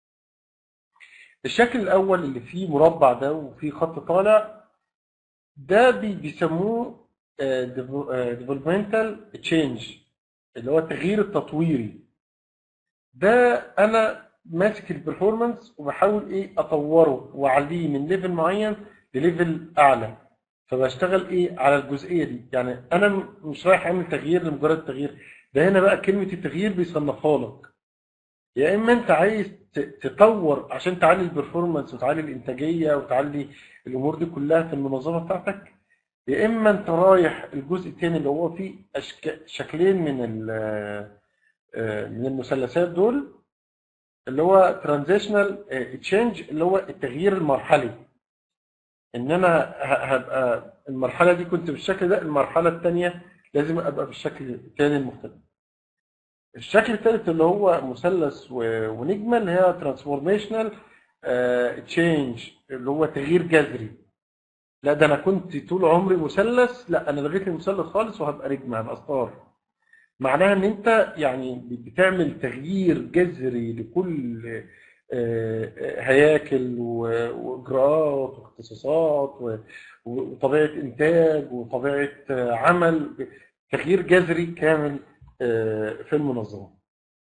الشكل الاول اللي فيه مربع ده وفيه خط طالع ده بي- بيسموه ديفلوبمنتال تشينج اللي هو التغيير التطويري ده انا ماسك البرفورمانس وبحاول ايه اطوره واعليه من ليفل معين لليفل اعلى فبشتغل ايه على الجزئيه دي يعني انا م- مش رايح اعمل تغيير لمجرد التغيير ده هنا بقى كلمه التغيير بيصنفها لك يا اما انت عايز ت- تطور عشان تعلي البرفورمانس وتعلي الانتاجيه وتعلي الامور دي كلها في المنظمه بتاعتك يا اما انت رايح الجزء الثاني اللي هو فيه أشك... شكلين من ال... آه، من المثلثات دول اللي هو ترانزيشنال تشينج اللي هو التغيير المرحلي ان انا ه- هبقى المرحله دي كنت بالشكل ده المرحله الثانيه لازم ابقى بالشكل الثاني المختلف الشكل الثالث اللي هو مثلث و- ونجمه اللي هي ترانسفورميشنال تشينج اللي هو تغيير جذري لا ده انا كنت طول عمري مثلث لا انا لغيت المثلث خالص وهبقى نجمه هبقى ستار معناها ان انت يعني بتعمل تغيير جذري لكل آه، آه، هياكل و- واجراءات واختصاصات و- وطبيعه انتاج وطبيعه آه، عمل تغيير جذري كامل آه، في المنظمه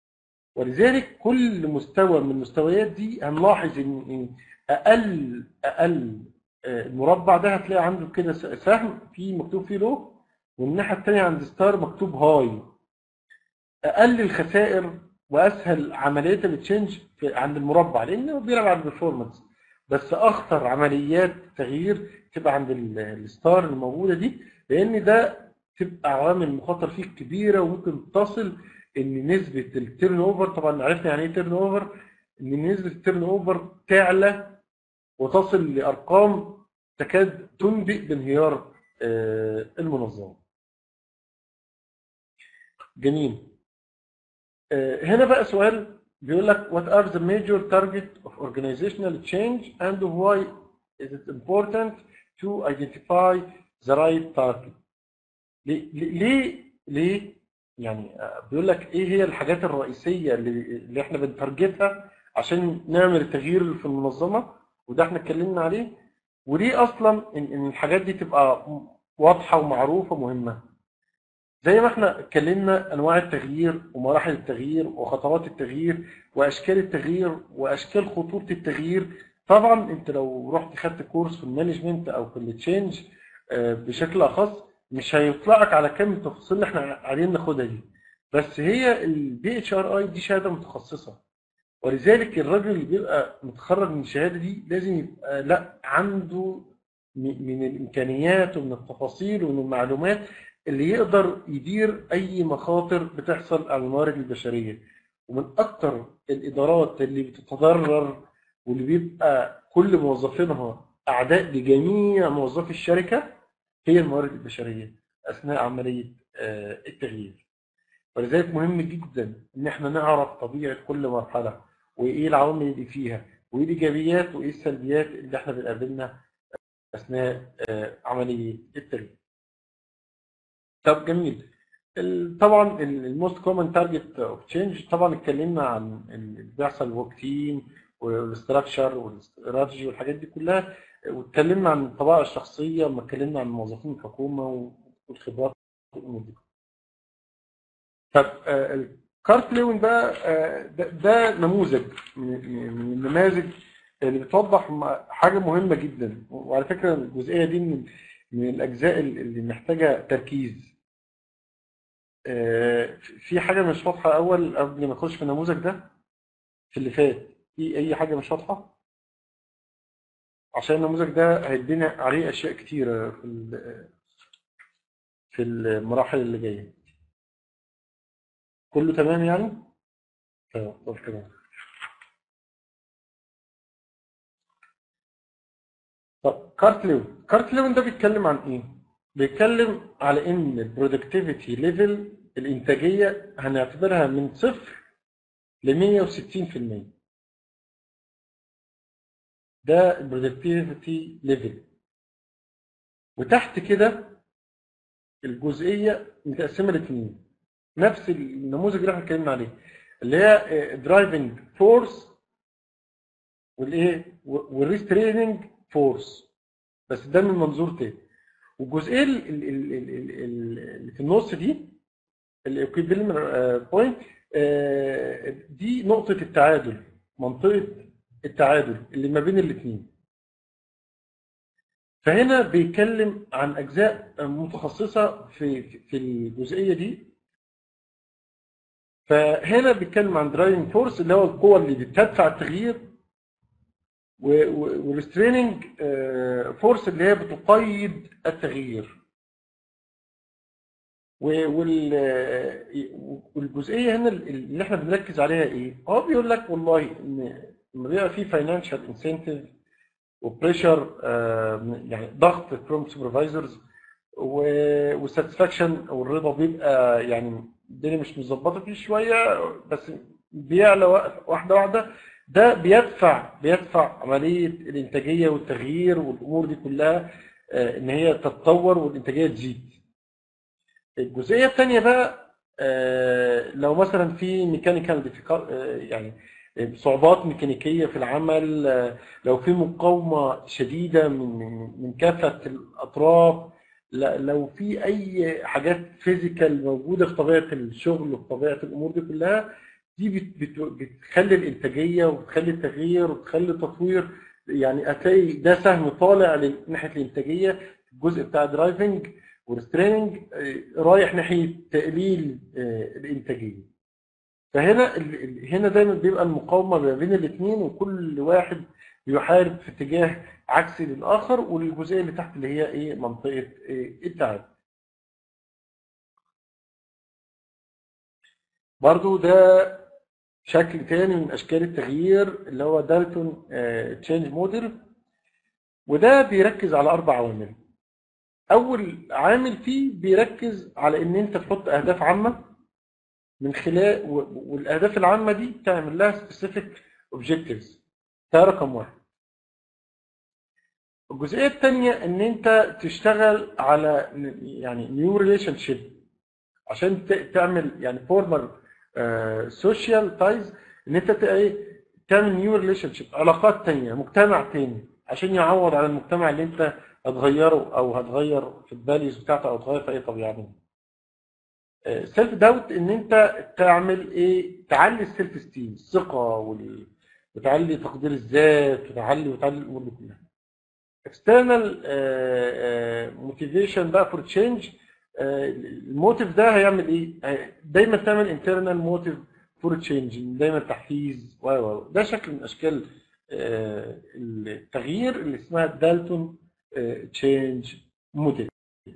ولذلك كل مستوى من المستويات دي هنلاحظ ان إن اقل اقل آه، المربع ده هتلاقي عنده كده س- سهم فيه مكتوب فيه لو والناحيه الثانيه عند ستار مكتوب هاي اقل الخسائر واسهل عمليات التشينج في- عند المربع لانه بيلعب على البرفورمانس بس اخطر عمليات تغيير تبقى عند ال- الستار الموجوده دي لان ده تبقى عوامل مخاطر فيه كبيره وممكن تصل ان نسبه التيرن اوفر طبعا عرفنا يعني ايه تيرن اوفر ان نسبه التيرن اوفر تعلى وتصل لارقام تكاد تنبئ بانهيار آه، المنظمه. جميل. آه، هنا بقى سؤال بيقول لك what are the major target of organizational change and why is it important to identify the right target ليه ليه ليه يعني آه، بيقول لك ايه هي الحاجات الرئيسيه اللي اللي احنا بنتارجتها عشان نعمل التغيير في المنظمه وده احنا اتكلمنا عليه وليه اصلا ان إن الحاجات دي تبقى واضحه ومعروفه مهمه زي ما احنا اتكلمنا انواع التغيير ومراحل التغيير وخطوات التغيير واشكال التغيير واشكال خطوره التغيير طبعا انت لو رحت خدت كورس في المانجمنت او في التشينج آه، بشكل اخص مش هيطلعك على كم التفاصيل اللي احنا قاعدين ناخدها دي بس هي البي اتش ار اي دي شهاده متخصصه ولذلك الراجل اللي بيبقى متخرج من الشهاده دي لازم يبقى لا عنده م- من الامكانيات ومن التفاصيل ومن المعلومات اللي يقدر يدير اي مخاطر بتحصل على الموارد البشريه ومن اكتر الادارات اللي بتتضرر واللي بيبقى كل موظفينها اعداء لجميع موظفي الشركه هي الموارد البشريه اثناء عمليه آه، التغيير ولذلك مهم جدا ان احنا نعرف طبيعه كل مرحله وايه العوامل اللي فيها وايه الايجابيات وايه السلبيات اللي احنا بنقابلنا اثناء آه، عمليه التغيير. طب جميل ال- طبعا الموست كومن تارجت اوف تشينج طبعا اتكلمنا عن اللي بيحصل ورك تيم والاستراكشر والاستراتيجي والحاجات دي كلها واتكلمنا عن الطبائع الشخصيه لما اتكلمنا عن موظفين الحكومه والخبرات والامور دي طب آه، الكارت لوين بقى آه، ده, ده نموذج من من النماذج اللي بتوضح م- حاجه مهمه جدا وعلى فكره الجزئيه دي من من الاجزاء اللي محتاجه تركيز آه، في حاجه مش واضحه اول قبل ما نخش في النموذج ده في اللي فات في اي حاجه مش واضحه عشان النموذج ده هيدينا عليه اشياء كتيره في ال- في المراحل اللي جايه كله تمام يعني؟ طيب طب تمام طب كارت ليون كارت ليون ده بيتكلم عن ايه؟ بيتكلم على ان البرودكتيفيتي ليفل الانتاجيه هنعتبرها من صفر ل 160% ده البرودكتيفيتي ليفل وتحت كده الجزئيه متقسمه لاثنين نفس النموذج اللي احنا اتكلمنا عليه اللي هي درايفنج فورس والايه والريستريننج فورس بس ده من منظور تاني والجزئيه ال- ال- ال- ال- ال- ال- اللي في النص دي الايكويبلم بوينت دي نقطه التعادل منطقه التعادل اللي ما بين الاثنين فهنا بيتكلم عن اجزاء متخصصه في في- في الجزئيه دي فهنا بيتكلم عن درايفنج فورس اللي هو القوه اللي بتدفع التغيير والريستريننج فورس اللي هي بتقيد التغيير و- وال- آه، والجزئيه هنا اللي احنا بنركز عليها ايه؟ هو بيقول لك والله ان لما بيبقى في فاينانشال انسنتيف وبريشر يعني ضغط فروم سوبرفايزرز والساتسفاكشن والرضا بيبقى يعني الدنيا مش مظبطه فيه شويه بس بيعلى واحده واحده ده بيدفع بيدفع عمليه الانتاجيه والتغيير والامور دي كلها آه، ان هي تتطور والانتاجيه تزيد. الجزئيه الثانيه بقى آه، لو مثلا في ميكانيكال يعني صعوبات ميكانيكيه في العمل آه، لو في مقاومه شديده من من من كافه الاطراف لا- لو في اي حاجات فيزيكال موجوده في طبيعه الشغل وفي طبيعه الامور دي كلها دي بت- بت- بتخلي الانتاجيه وبتخلي التغيير وبتخلي التطوير يعني هتلاقي ده سهم طالع ل- ناحيه الانتاجيه الجزء بتاع درايفنج وريستريننج رايح ناحيه تقليل آه، الانتاجيه فهنا ال- ال- هنا دايما بيبقى المقاومه ما بين الاثنين وكل واحد بيحارب في اتجاه عكسي للاخر والجزئيه اللي تحت اللي هي ايه منطقه إيه التعب برضو ده شكل تاني من اشكال التغيير اللي هو دالتون تشينج موديل وده بيركز على اربع عوامل اول عامل فيه بيركز على ان انت تحط اهداف عامه من خلال و- والاهداف العامه دي تعمل لها سبيسيفيك اوبجكتيفز ده رقم واحد الجزئيه الثانيه ان انت تشتغل على ن- يعني نيو ريليشن شيب عشان ت- تعمل يعني فورمال سوشيال تايز ان انت ت- ايه تعمل نيو ريليشن شيب علاقات تانية مجتمع تاني عشان يعوض على المجتمع اللي انت هتغيره او هتغير في الفاليوز بتاعته او تغير في اي طبيعه منه سيلف داوت ان انت تعمل ايه تعلي السيلف ستيم الثقه وال... وتعلي تقدير الذات وتعلي وتعلي الامور دي كلها external موتيفيشن بقى فور تشينج الموتيف ده هيعمل ايه آه، دايما تعمل internal موتيف فور تشينج دايما تحفيز و و ده شكل من اشكال آه، التغيير اللي اسمها دالتون تشينج موديل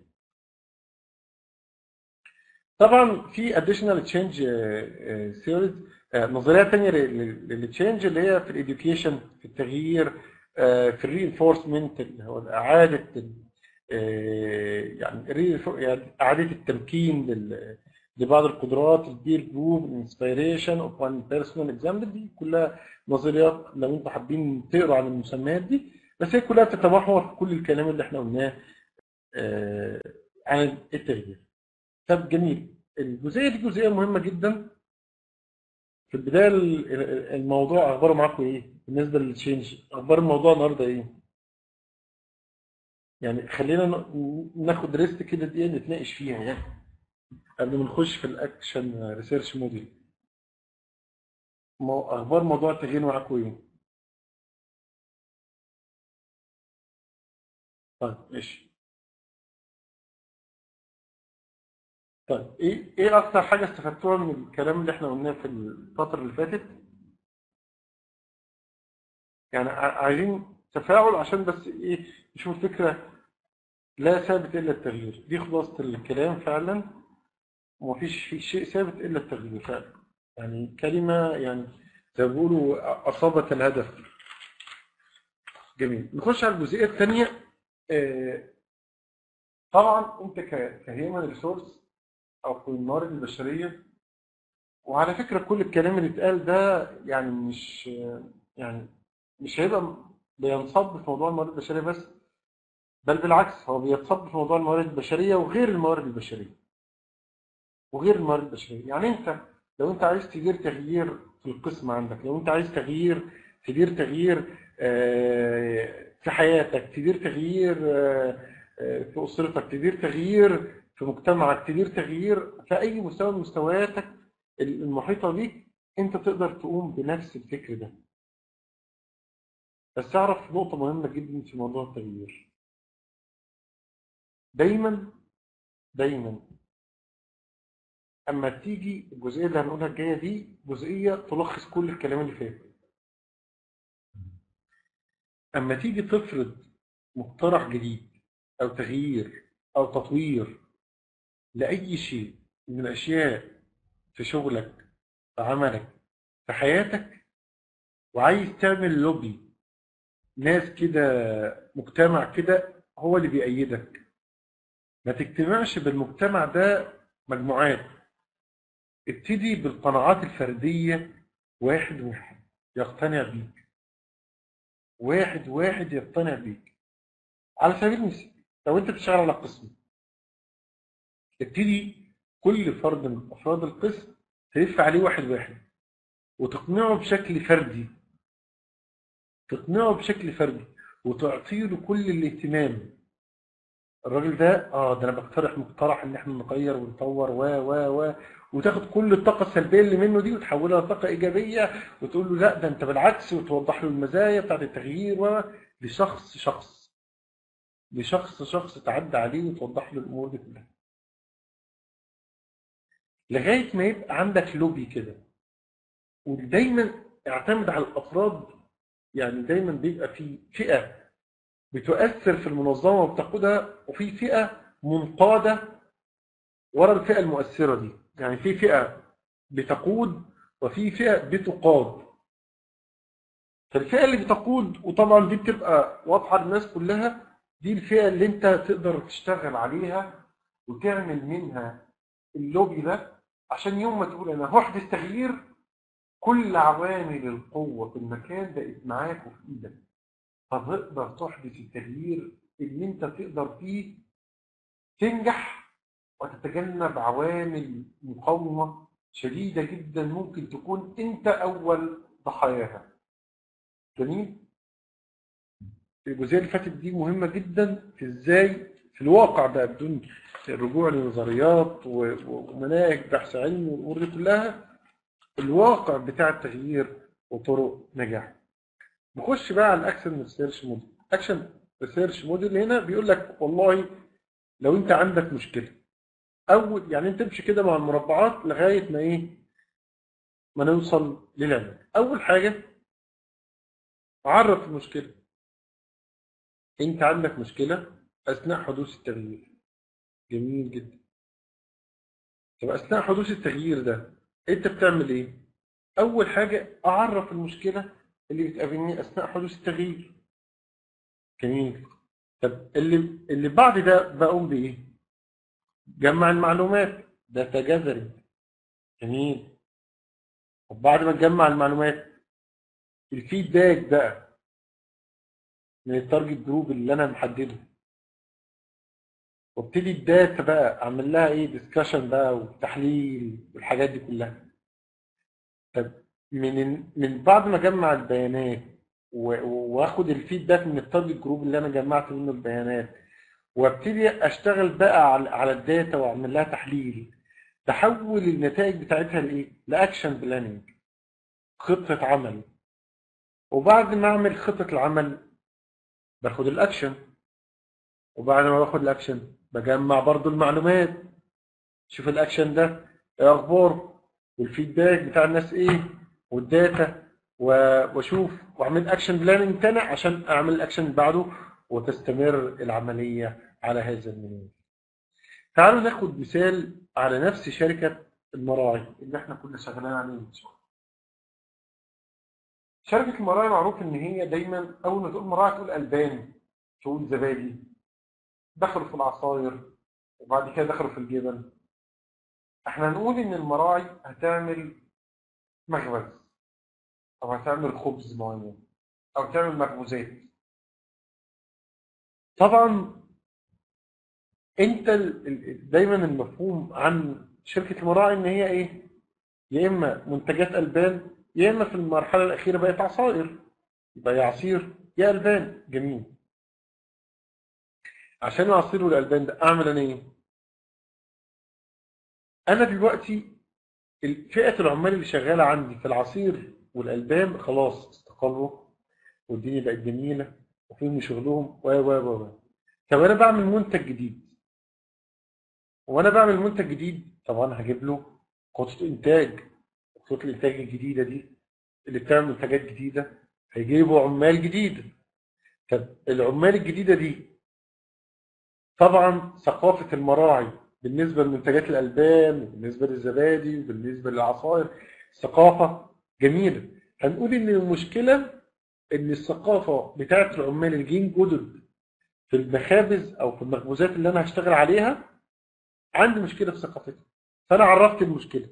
طبعا في additional change ثيوريز نظريه ثانيه للتشينج اللي هي في الاديوكيشن في التغيير آه، في الرينفورسمنت اللي هو اعاده ال- آه، يعني الري- يعني اعاده التمكين لل- لبعض القدرات البير جروب الانسبيريشن اوف وان بيرسونال اكزامبل دي كلها نظريات لو انتم حابين تقروا عن المسميات دي بس هي كلها بتتمحور في كل الكلام اللي احنا قلناه آه، عن التغيير طب جميل الجزئيه دي جزئيه مهمه جدا في البدايه ال- ال- الموضوع اخباره معاكم ايه بالنسبه للتشينج اخبار الموضوع النهارده ايه يعني خلينا ن- ناخد ريست كده دقيقه نتناقش فيها يعني قبل ما نخش في الاكشن ريسيرش موديل مو- اخبار موضوع التغيير معاكم ايه طيب ماشي طيب ايه ايه اكتر حاجه استفدتوها من الكلام اللي احنا قلناه في الفتره اللي فاتت يعني ع- عايزين تفاعل عشان بس ايه نشوف الفكره لا ثابت الا التغيير دي خلاصه الكلام فعلا ومفيش في شيء ثابت الا التغيير فعلا يعني كلمه يعني زي ما بيقولوا اصابت الهدف جميل نخش على الجزئيه الثانيه طبعا انت كهيومن ريسورس او في الموارد البشريه وعلى فكره كل الكلام اللي اتقال ده يعني مش يعني مش هيبقى بينصب في موضوع الموارد البشريه بس بل بالعكس هو بيتصب في موضوع الموارد البشريه وغير الموارد البشريه وغير الموارد البشريه يعني انت لو انت عايز تدير تغيير في القسم عندك لو انت عايز تغيير تدير تغيير آه، في حياتك تدير تغيير آه، آه، في اسرتك تدير تغيير في مجتمعك تدير تغيير في اي مستوى من مستوياتك المحيطه بيك انت تقدر تقوم بنفس الفكر ده بس اعرف نقطه مهمه جدا في موضوع التغيير دايما دايما اما تيجي الجزئيه اللي هنقولها الجايه دي جزئيه تلخص كل الكلام اللي فات اما تيجي تفرض مقترح جديد او تغيير او تطوير لاي شيء من الاشياء في شغلك في عملك في حياتك وعايز تعمل لوبي ناس كده مجتمع كده هو اللي بيأيدك ما تجتمعش بالمجتمع ده مجموعات ابتدي بالقناعات الفردية واحد واحد يقتنع بيك واحد واحد يقتنع بيك على سبيل المثال لو انت بتشتغل على قسم ابتدي كل فرد من افراد القسم تلف عليه واحد واحد وتقنعه بشكل فردي تقنعه بشكل فردي وتعطي له كل الاهتمام الراجل ده اه ده انا بقترح مقترح ان احنا نغير ونطور و و و وتاخد كل الطاقه السلبيه اللي منه دي وتحولها لطاقه ايجابيه وتقول له لا ده انت بالعكس وتوضح له المزايا بتاعت التغيير و لشخص شخص لشخص شخص تعدى عليه وتوضح له الامور دي كلها لغايه ما يبقى عندك لوبي كده ودايما اعتمد على الافراد يعني دايما بيبقى في فئه بتؤثر في المنظمه وبتقودها وفي فئه منقاده ورا الفئه المؤثره دي يعني في فئه بتقود وفي فئه بتقاد فالفئه اللي بتقود وطبعا دي بتبقى واضحه للناس كلها دي الفئه اللي انت تقدر تشتغل عليها وتعمل منها اللوبي ده عشان يوم ما تقول انا هحدث تغيير كل عوامل القوة في المكان بقت معاك وفي ايدك فتقدر تحدث التغيير اللي انت تقدر فيه تنجح وتتجنب عوامل مقاومة شديدة جدا ممكن تكون انت اول ضحاياها جميل الجزئية اللي فاتت دي مهمة جدا في ازاي في الواقع بقى بدون الرجوع لنظريات و- و- ومناهج بحث علمي والامور دي كلها الواقع بتاع التغيير وطرق نجاح نخش بقى على الاكشن ريسيرش موديل اكشن ريسيرش موديل هنا بيقول لك والله لو انت عندك مشكله اول يعني انت تمشي كده مع المربعات لغايه ما ايه ما نوصل للعلاج اول حاجه عرف المشكله انت عندك مشكله اثناء حدوث التغيير جميل جدا طب اثناء حدوث التغيير ده انت بتعمل ايه اول حاجه اعرف المشكله اللي بتقابلني اثناء حدوث التغيير جميل طب اللي اللي بعد ده بقوم بايه جمع المعلومات داتا جاذرنج جميل طب بعد ما تجمع المعلومات الفيدباك بقى من التارجت جروب اللي انا محدده وابتدي الداتا بقى اعمل لها ايه ديسكشن بقى وتحليل والحاجات دي كلها طب من من بعد ما اجمع البيانات و- واخد الفيدباك من التارجت جروب اللي انا جمعت منه البيانات وابتدي اشتغل بقى على على الداتا واعمل لها تحليل تحول النتائج بتاعتها لايه؟ لاكشن بلاننج خطه عمل وبعد ما اعمل خطه العمل باخد الاكشن وبعد ما باخد الاكشن بجمع برضو المعلومات شوف الاكشن ده ايه اخباره والفيدباك بتاع الناس ايه والداتا و- واشوف واعمل اكشن بلاننج تاني عشان اعمل الاكشن اللي بعده وتستمر العمليه على هذا المنوال. تعالوا ناخد مثال على نفس شركه المراعي اللي احنا كنا شغالين عليه من شويه. شركه المراعي معروف ان هي دايما اول ما تقول مراعي تقول البان تقول زبادي دخلوا في العصاير وبعد كده دخلوا في الجبن احنا هنقول ان المراعي هتعمل مخبز او هتعمل خبز معين او تعمل مخبوزات طبعا انت ال- ال- دايما المفهوم عن شركه المراعي ان هي ايه يا اما منتجات البان يا اما في المرحله الاخيره بقت عصائر يبقى يا عصير يا البان جميل عشان العصير والالبان ده اعمل انا ايه انا دلوقتي ال- فئه العمال اللي شغاله عندي في العصير والالبان خلاص استقروا والدنيا بقت جميله وفيهم شغلهم و و و و طب انا بعمل منتج جديد وانا بعمل منتج جديد طبعا هجيب له خطه انتاج خطه الانتاج الجديده دي اللي بتعمل منتجات جديده هيجيبوا عمال جديده طب العمال الجديده دي طبعا ثقافه المراعي بالنسبه لمنتجات الالبان وبالنسبه للزبادي وبالنسبه للعصائر ثقافه جميله هنقول ان المشكله ان الثقافه بتاعت العمال الجين جدد في المخابز او في المخبوزات اللي انا هشتغل عليها عندي مشكله في ثقافتها فانا عرفت المشكله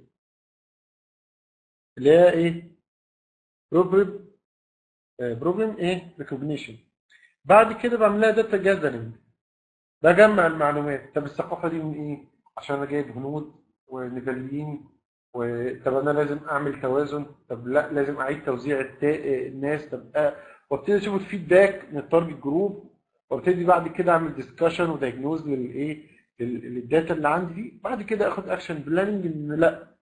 اللي هي ايه بروبلم بروبلم ايه ريكوجنيشن بعد كده بعمل لها داتا جاذرنج بجمع المعلومات طب الثقافه دي من ايه عشان انا جايب هنود ونيفاليين وطب انا لازم اعمل توازن طب لا لازم اعيد توزيع التا- الناس طب آه، وابتدي اشوف الفيدباك من التارجت جروب وابتدي بعد كده اعمل ديسكشن ودايجنوز للايه لل- للداتا اللي عندي دي بعد كده اخد اكشن بلاننج ان لا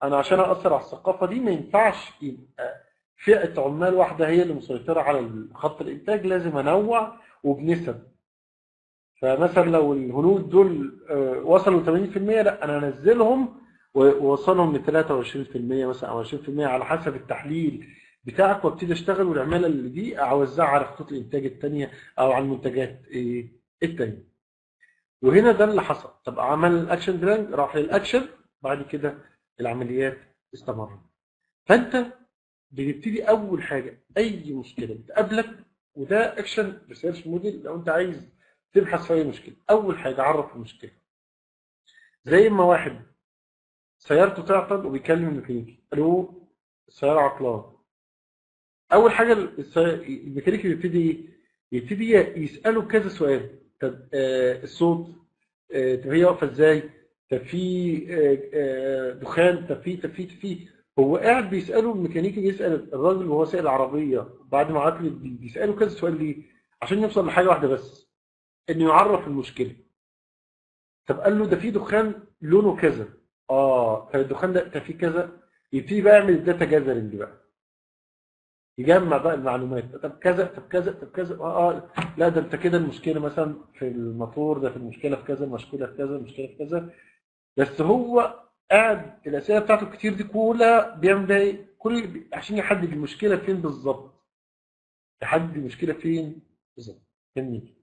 انا عشان اثر على الثقافه دي ما ينفعش يبقى فئه عمال واحده هي اللي مسيطره على خط الانتاج لازم انوع وبنسب فمثلا لو الهنود دول آه، وصلوا 80% لا انا انزلهم واوصلهم ل 23% مثلا او 20% على حسب التحليل بتاعك وابتدي اشتغل والعماله اللي دي اوزعها على خطوط الانتاج الثانيه او على المنتجات إيه الثانيه. وهنا ده اللي حصل طب عمل الاكشن بلان راح للاكشن بعد كده العمليات استمرت. فانت بنبتدي اول حاجه اي مشكله بتقابلك وده اكشن ريسيرش موديل لو انت عايز تبحث في اي مشكله اول حاجه عرف المشكله زي ما واحد سيارته تعطل وبيكلم الميكانيكي الو السياره عطلانه اول حاجه السي- الميكانيكي بيبتدي ايه؟ يبتدي يساله كذا سؤال طب آه الصوت آه طب هي واقفه ازاي طب في آه آه دخان طب في طب في طب في هو قاعد بيساله الميكانيكي بيسال الراجل وهو سائل العربيه بعد ما عطل بي- بيساله كذا سؤال ليه عشان يوصل لحاجه واحده بس انه يعرف المشكله طب قال له ده في دخان لونه كذا اه طب الدخان ده ده فيه كذا يبتدي بقى يعمل الداتا جاذرنج بقى يجمع بقى المعلومات طب كذا طب كذا طب كذا اه اه لا ده انت كده المشكله مثلا في الموتور ده في المشكله في كذا المشكله في كذا المشكله في كذا بس هو قاعد الاسئله بتاعته الكتير دي كلها بيعمل بيها ايه؟ كل عشان يحدد المشكله فين بالظبط يحدد المشكله فين بالظبط جميل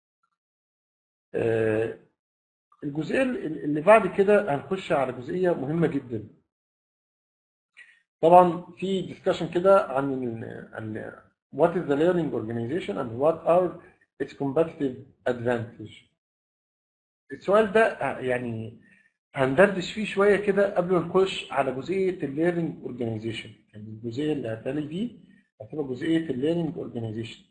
آه الجزئيه اللي بعد كده هنخش على جزئيه مهمه جدا طبعا في ديسكشن كده عن ال- عن what is the learning organization and what are its competitive advantage السؤال ده يعني هندردش فيه شويه كده قبل ما نخش على جزئيه الليرنينج اورجانيزيشن يعني الجزئيه اللي هتالي دي هتبقى جزئيه الليرنينج اورجانيزيشن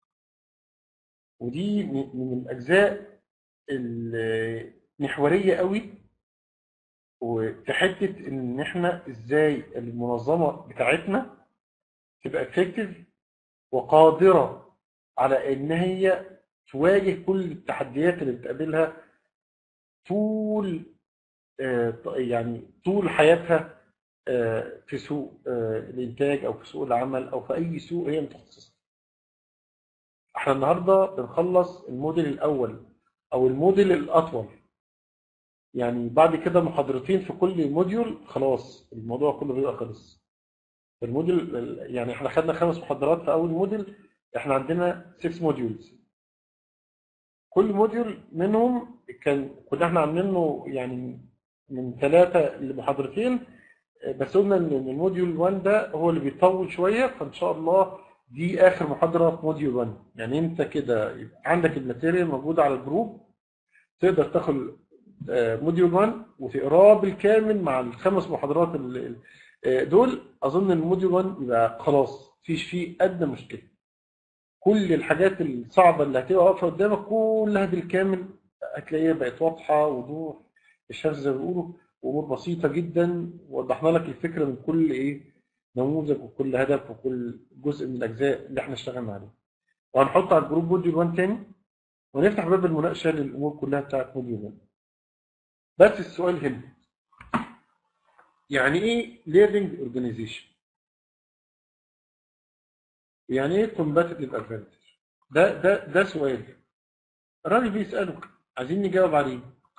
ودي من من الاجزاء المحوريه قوي وفي حته ان احنا ازاي المنظمه بتاعتنا تبقى افكتيف وقادره على ان هي تواجه كل التحديات اللي بتقابلها طول آه، ط- يعني طول حياتها آه، في سوق آه، الانتاج او في سوق العمل او في اي سوق هي متخصصه. احنا النهارده بنخلص الموديل الاول او الموديل الاطول يعني بعد كده محاضرتين في كل موديول خلاص الموضوع كله بيبقى خلص الموديل يعني احنا خدنا خمس محاضرات في اول موديل احنا عندنا 6 موديولز كل موديول منهم كان كنا احنا عاملينه يعني من ثلاثة لمحاضرتين بس قلنا ان الموديول 1 ده هو اللي بيطول شوية فان شاء الله دي اخر محاضرة في موديول 1 يعني انت كده يبقى عندك الماتيريال موجودة على الجروب تقدر تاخد آه، موديول 1 وتقراه بالكامل مع الخمس محاضرات ال- ال- دول اظن الموديول 1 يبقى خلاص مفيش فيه ادنى مشكله كل الحاجات الصعبه اللي هتبقى واقفه قدامك كلها بالكامل هتلاقيها بقت واضحه وضوح الشمس زي ما بيقولوا امور بسيطه جدا ووضحنا لك الفكره من كل ايه نموذج وكل هدف وكل جزء من الاجزاء اللي احنا اشتغلنا عليه وهنحط على الجروب موديول 1 تاني ونفتح باب المناقشه للامور كلها بتاعت موديول 1 بس السؤال هنا يعني ايه learning organization يعني ايه competitive advantage ده ده ده سؤال الراجل بيسأله عايزين نجاوب عليه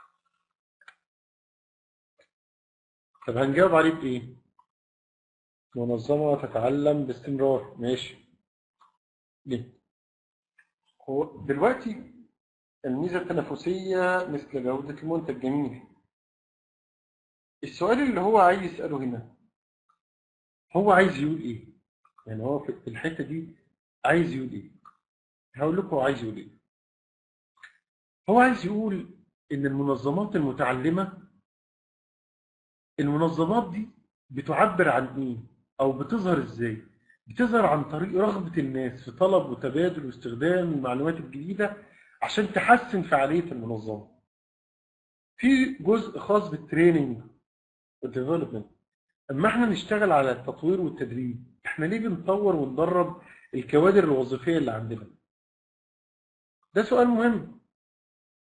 طب هنجاوب عليه بإيه؟ منظمة تتعلم باستمرار ماشي ليه؟ هو دلوقتي الميزة التنافسية مثل جودة المنتج جميل السؤال اللي هو عايز يسأله هنا هو عايز يقول ايه؟ يعني هو في في الحتة دي عايز يقول ايه؟ هقول لكم هو عايز يقول ايه؟ هو عايز يقول ان المنظمات المتعلمة المنظمات دي بتعبر عن ايه؟ او بتظهر ازاي؟ بتظهر عن طريق رغبة الناس في طلب وتبادل واستخدام المعلومات الجديدة عشان تحسن فعالية المنظمة. في جزء خاص بالتريننج والديفلوبمنت. اما احنا نشتغل على التطوير والتدريب، احنا ليه بنطور وندرب الكوادر الوظيفية اللي عندنا؟ ده سؤال مهم.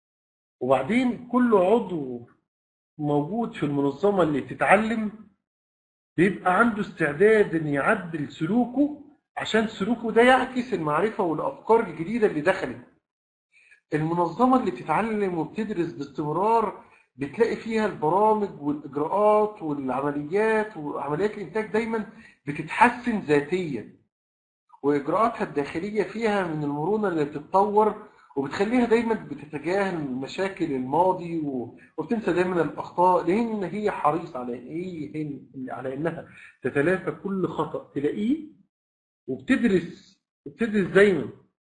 وبعدين كل عضو موجود في المنظمة اللي تتعلم بيبقى عنده استعداد ان يعدل سلوكه عشان سلوكه ده يعكس المعرفة والافكار الجديدة اللي دخلت المنظمة اللي بتتعلم وبتدرس باستمرار بتلاقي فيها البرامج والإجراءات والعمليات وعمليات الإنتاج دايما بتتحسن ذاتيا وإجراءاتها الداخلية فيها من المرونة اللي بتتطور وبتخليها دايما بتتجاهل مشاكل الماضي و- وبتنسى دايما الأخطاء لأن هي حريصة على إيه هي- على إنها تتلافى كل خطأ تلاقيه وبتدرس بتدرس دايما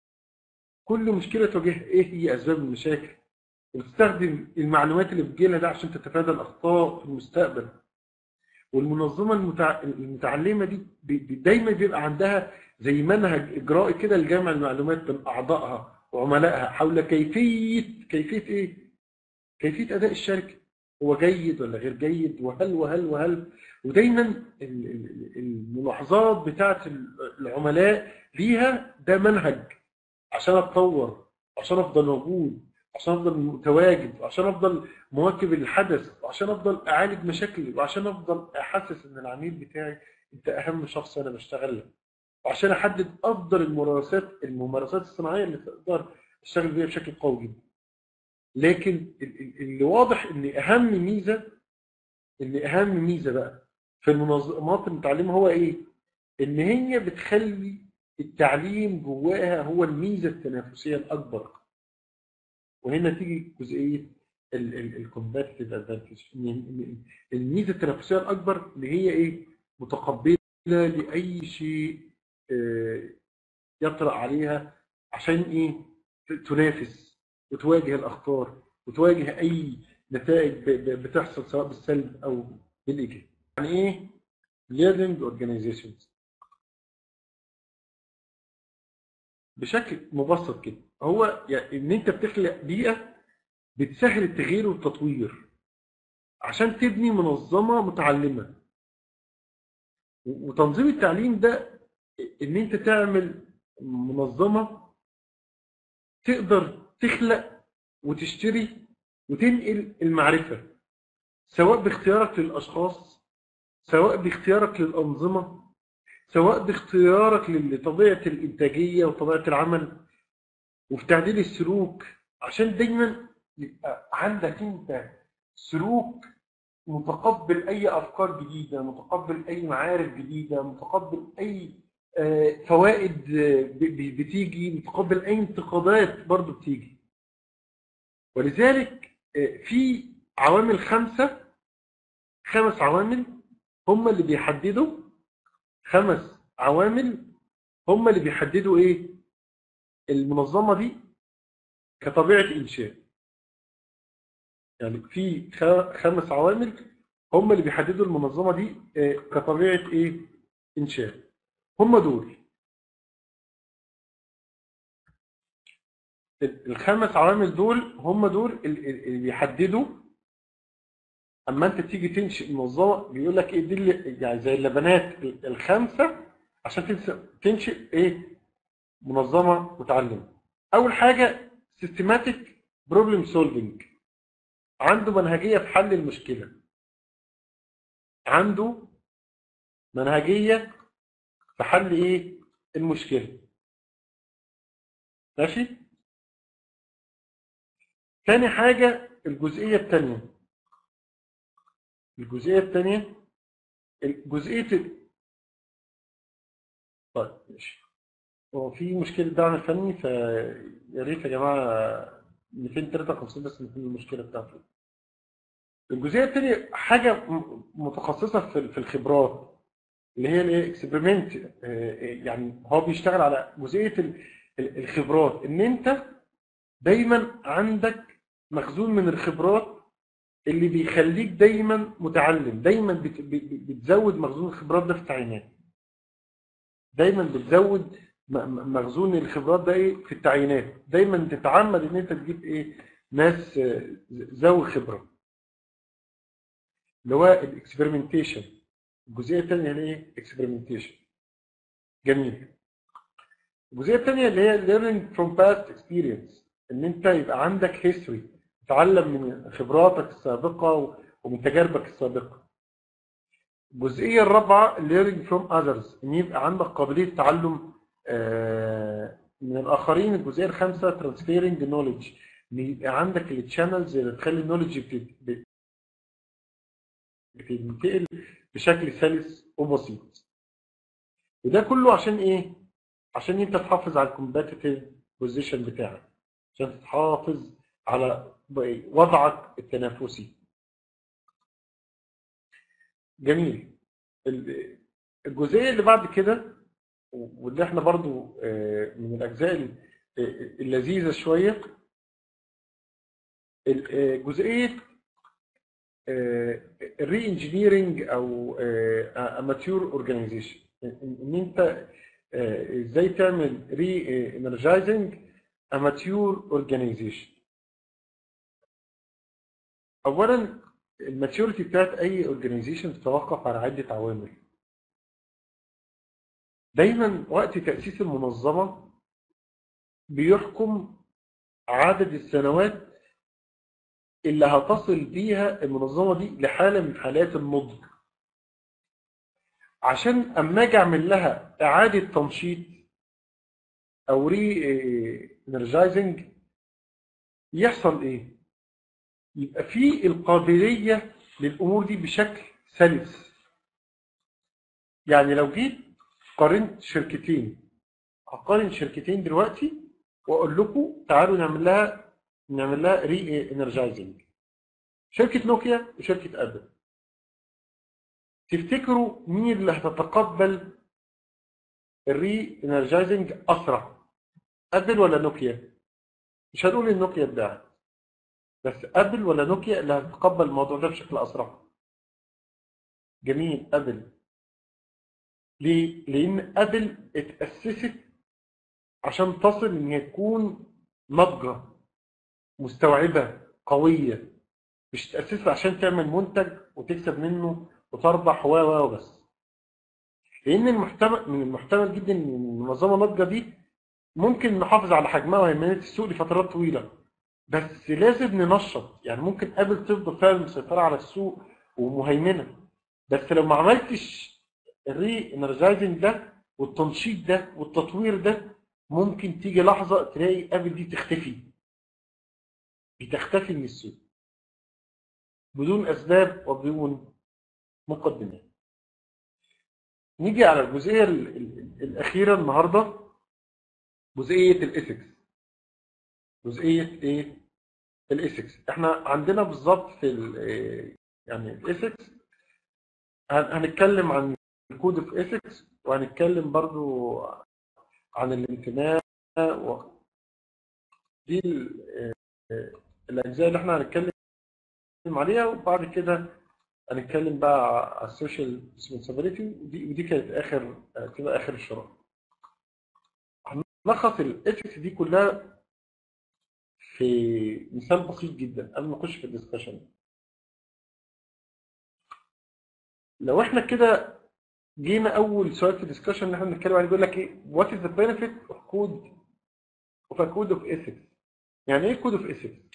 كل مشكلة تواجهها إيه هي أسباب المشاكل وتستخدم المعلومات اللي بتجيلها ده عشان تتفادى الأخطاء في المستقبل والمنظمة المتع... المتعلمة دي ب... ب- دايما بيبقى عندها زي منهج إجرائي كده لجمع المعلومات بين أعضائها وعملائها حول كيفية كيفية إيه؟ كيفية أداء الشركة هو جيد ولا غير جيد وهل وهل وهل ودايما ال- ال- الملاحظات بتاعت العملاء ليها ده منهج عشان اتطور عشان افضل موجود عشان افضل متواجد عشان افضل مواكب الحدث وعشان افضل اعالج مشاكلي وعشان افضل احسس ان العميل بتاعي انت اهم شخص انا بشتغل لك وعشان احدد افضل الممارسات الممارسات الصناعيه اللي تقدر اشتغل بيها بشكل قوي جدا لكن ال- ال- اللي واضح ان اهم ميزه ان اهم ميزه بقى في المنظمات المتعلمه هو ايه ان هي بتخلي التعليم جواها هو الميزه التنافسيه الاكبر وهنا تيجي جزئيه الكومباتيتيف ادفانتج الميزه التنافسيه الاكبر اللي هي ايه متقبله لاي شيء آه، يطرأ عليها عشان ايه تنافس وتواجه الاخطار وتواجه اي نتائج ب- ب- بتحصل سواء بالسلب او بالايجاب يعني ايه learning organizations بشكل مبسط كده هو يعني ان انت بتخلق بيئه بتسهل التغيير والتطوير عشان تبني منظمه متعلمه و- وتنظيم التعليم ده ان انت تعمل منظمه تقدر تخلق وتشتري وتنقل المعرفه سواء باختيارك للاشخاص سواء باختيارك للانظمه سواء باختيارك لطبيعه الانتاجيه وطبيعه العمل وفي تعديل السلوك عشان دايما يبقى عندك انت سلوك متقبل اي افكار جديده متقبل اي معارف جديده متقبل اي آه، فوائد آه، ب- ب- بتيجي متقبل اي انتقادات برضو بتيجي ولذلك آه، في عوامل خمسه خمس عوامل هم اللي بيحددوا خمس عوامل هم اللي بيحددوا ايه المنظمه دي كطبيعه انشاء يعني في خ- خمس عوامل هم اللي بيحددوا المنظمه دي آه، كطبيعه ايه انشاء هم دول ال- الخمس عوامل دول هم دول ال- ال- اللي بيحددوا اما انت تيجي تنشئ منظمه بيقول لك ايه دي اللي يعني زي اللبنات ال- الخمسه عشان تنس- تنشئ ايه منظمه متعلمه اول حاجه سيستماتيك بروبلم سولفنج عنده منهجيه في حل المشكله عنده منهجيه في حل ايه المشكله ماشي تاني حاجه الجزئيه الثانيه الجزئيه الثانيه جزئيه ال- طيب ماشي هو في مشكله دعم الفني فيا ريت يا جماعه 253 بس نكون المشكله بتاعته الجزئيه الثانيه حاجه م- متخصصه في في الخبرات اللي هي الايه اكسبيرمنت يعني هو بيشتغل على جزئيه ال- ال- الخبرات ان انت دايما عندك مخزون من الخبرات اللي بيخليك دايما متعلم دايما بت- ب- ب- بتزود مخزون الخبرات ده في التعيينات دايما بتزود م- م- مخزون الخبرات ده ايه في التعيينات دايما تتعمد ان انت تجيب ايه ناس آه، ذوي خبره اللي هو الاكسبيرمنتيشن الجزئيه الثانيه اللي هي اكسبيرمنتيشن جميل الجزئيه الثانيه اللي هي learning from past experience ان انت يبقى عندك history تتعلم من خبراتك السابقه و- ومن تجاربك السابقه الجزئيه الرابعه learning from others ان يبقى عندك قابليه تعلم آه، من الاخرين الجزئيه الخامسه transferring knowledge ان يبقى عندك التشانلز اللي تخلي النولج بتنتقل بشكل سلس وبسيط وده كله عشان ايه عشان انت تحافظ على الكومباتيتيف بوزيشن بتاعك عشان تحافظ على وضعك التنافسي جميل ال- الجزئيه اللي بعد كده واللي احنا برضو آه، من الاجزاء ال- آه، اللذيذه شويه ال- آه، جزئيه الري انجينيرنج او اماتيور اورجانيزيشن ان انت آه، ازاي تعمل ري انرجايزنج اماتيور اورجانيزيشن اولا الماتيوريتي بتاعت اي اورجانيزيشن تتوقف على عده عوامل دايما وقت تاسيس المنظمه بيحكم عدد السنوات اللي هتصل بيها المنظمه دي لحاله من حالات النضج عشان اما اجي اعمل لها اعاده تنشيط او ري انرجايزنج يحصل ايه يبقى في القابليه للامور دي بشكل سلس يعني لو جيت قارنت شركتين هقارن شركتين دلوقتي واقول لكم تعالوا نعمل لها نعمل لها ري انرجايزنج شركه نوكيا وشركه ابل تفتكروا مين اللي هتتقبل الري انرجايزنج اسرع ابل ولا نوكيا مش هنقول ان نوكيا ادعت بس ابل ولا نوكيا اللي هتتقبل الموضوع ده بشكل اسرع جميل ابل ليه لان ابل اتاسست عشان تصل ان هي تكون ناضجه مستوعبه قويه مش تاسست عشان تعمل منتج وتكسب منه وتربح و و بس لان المحتمل من المحتمل جدا ان المنظمه الناضجه دي ممكن نحافظ على حجمها وهيمنه السوق لفترات طويله بس لازم ننشط يعني ممكن ابل تفضل فعلا مسيطره على السوق ومهيمنه بس لو ما عملتش الري انرجايزنج ده والتنشيط ده والتطوير ده ممكن تيجي لحظه تلاقي ابل دي تختفي بتختفي من السوق بدون اسباب وبدون مقدمات نيجي على الجزئيه ال- ال- الاخيره النهارده جزئيه الايثكس جزئيه ايه الايثكس احنا عندنا بالظبط في ال- إيه، يعني الايثكس هنتكلم عن الكود اوف ايثكس وهنتكلم برضو عن الانتماء و... دي ال- إيه، الاجزاء اللي احنا هنتكلم عليها وبعد كده هنتكلم بقى على السوشيال ريسبونسابيلتي ودي ودي كانت اخر تبقى اخر الشرح هنلخص الايثكس دي كلها في مثال بسيط جدا قبل ما نخش في الدسكشن لو احنا كده جينا اول سؤال في الدسكشن اللي احنا بنتكلم عليه بيقول لك ايه وات از ذا بينفيت اوف كود اوف ا كود اوف ايثكس يعني ايه كود اوف ايثكس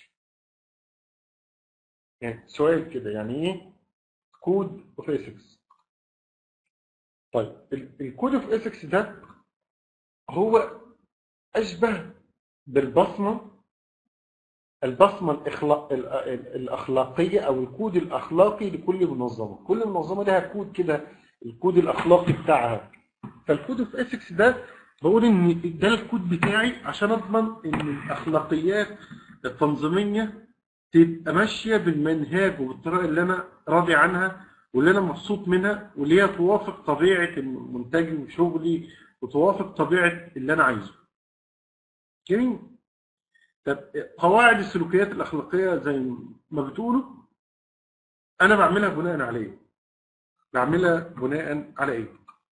يعني سؤال كده يعني ايه كود اوف ايثكس طيب الكود اوف ايثكس ده هو اشبه بالبصمه البصمه الإخلاق ال- ال- الاخلاقيه او الكود الاخلاقي لكل منظمه كل منظمه لها كود كده الكود الاخلاقي بتاعها فالكود اوف ايثكس ده بقول ان ده الكود بتاعي عشان اضمن ان الاخلاقيات التنظيميه تبقى ماشيه بالمنهاج وبالطريقه اللي انا راضي عنها واللي انا مبسوط منها واللي هي توافق طبيعه منتجي وشغلي وتوافق طبيعه اللي انا عايزه. جميل. طب قواعد السلوكيات الاخلاقيه زي ما بتقولوا انا بعملها بناء على ايه؟ بعملها بناء على ايه؟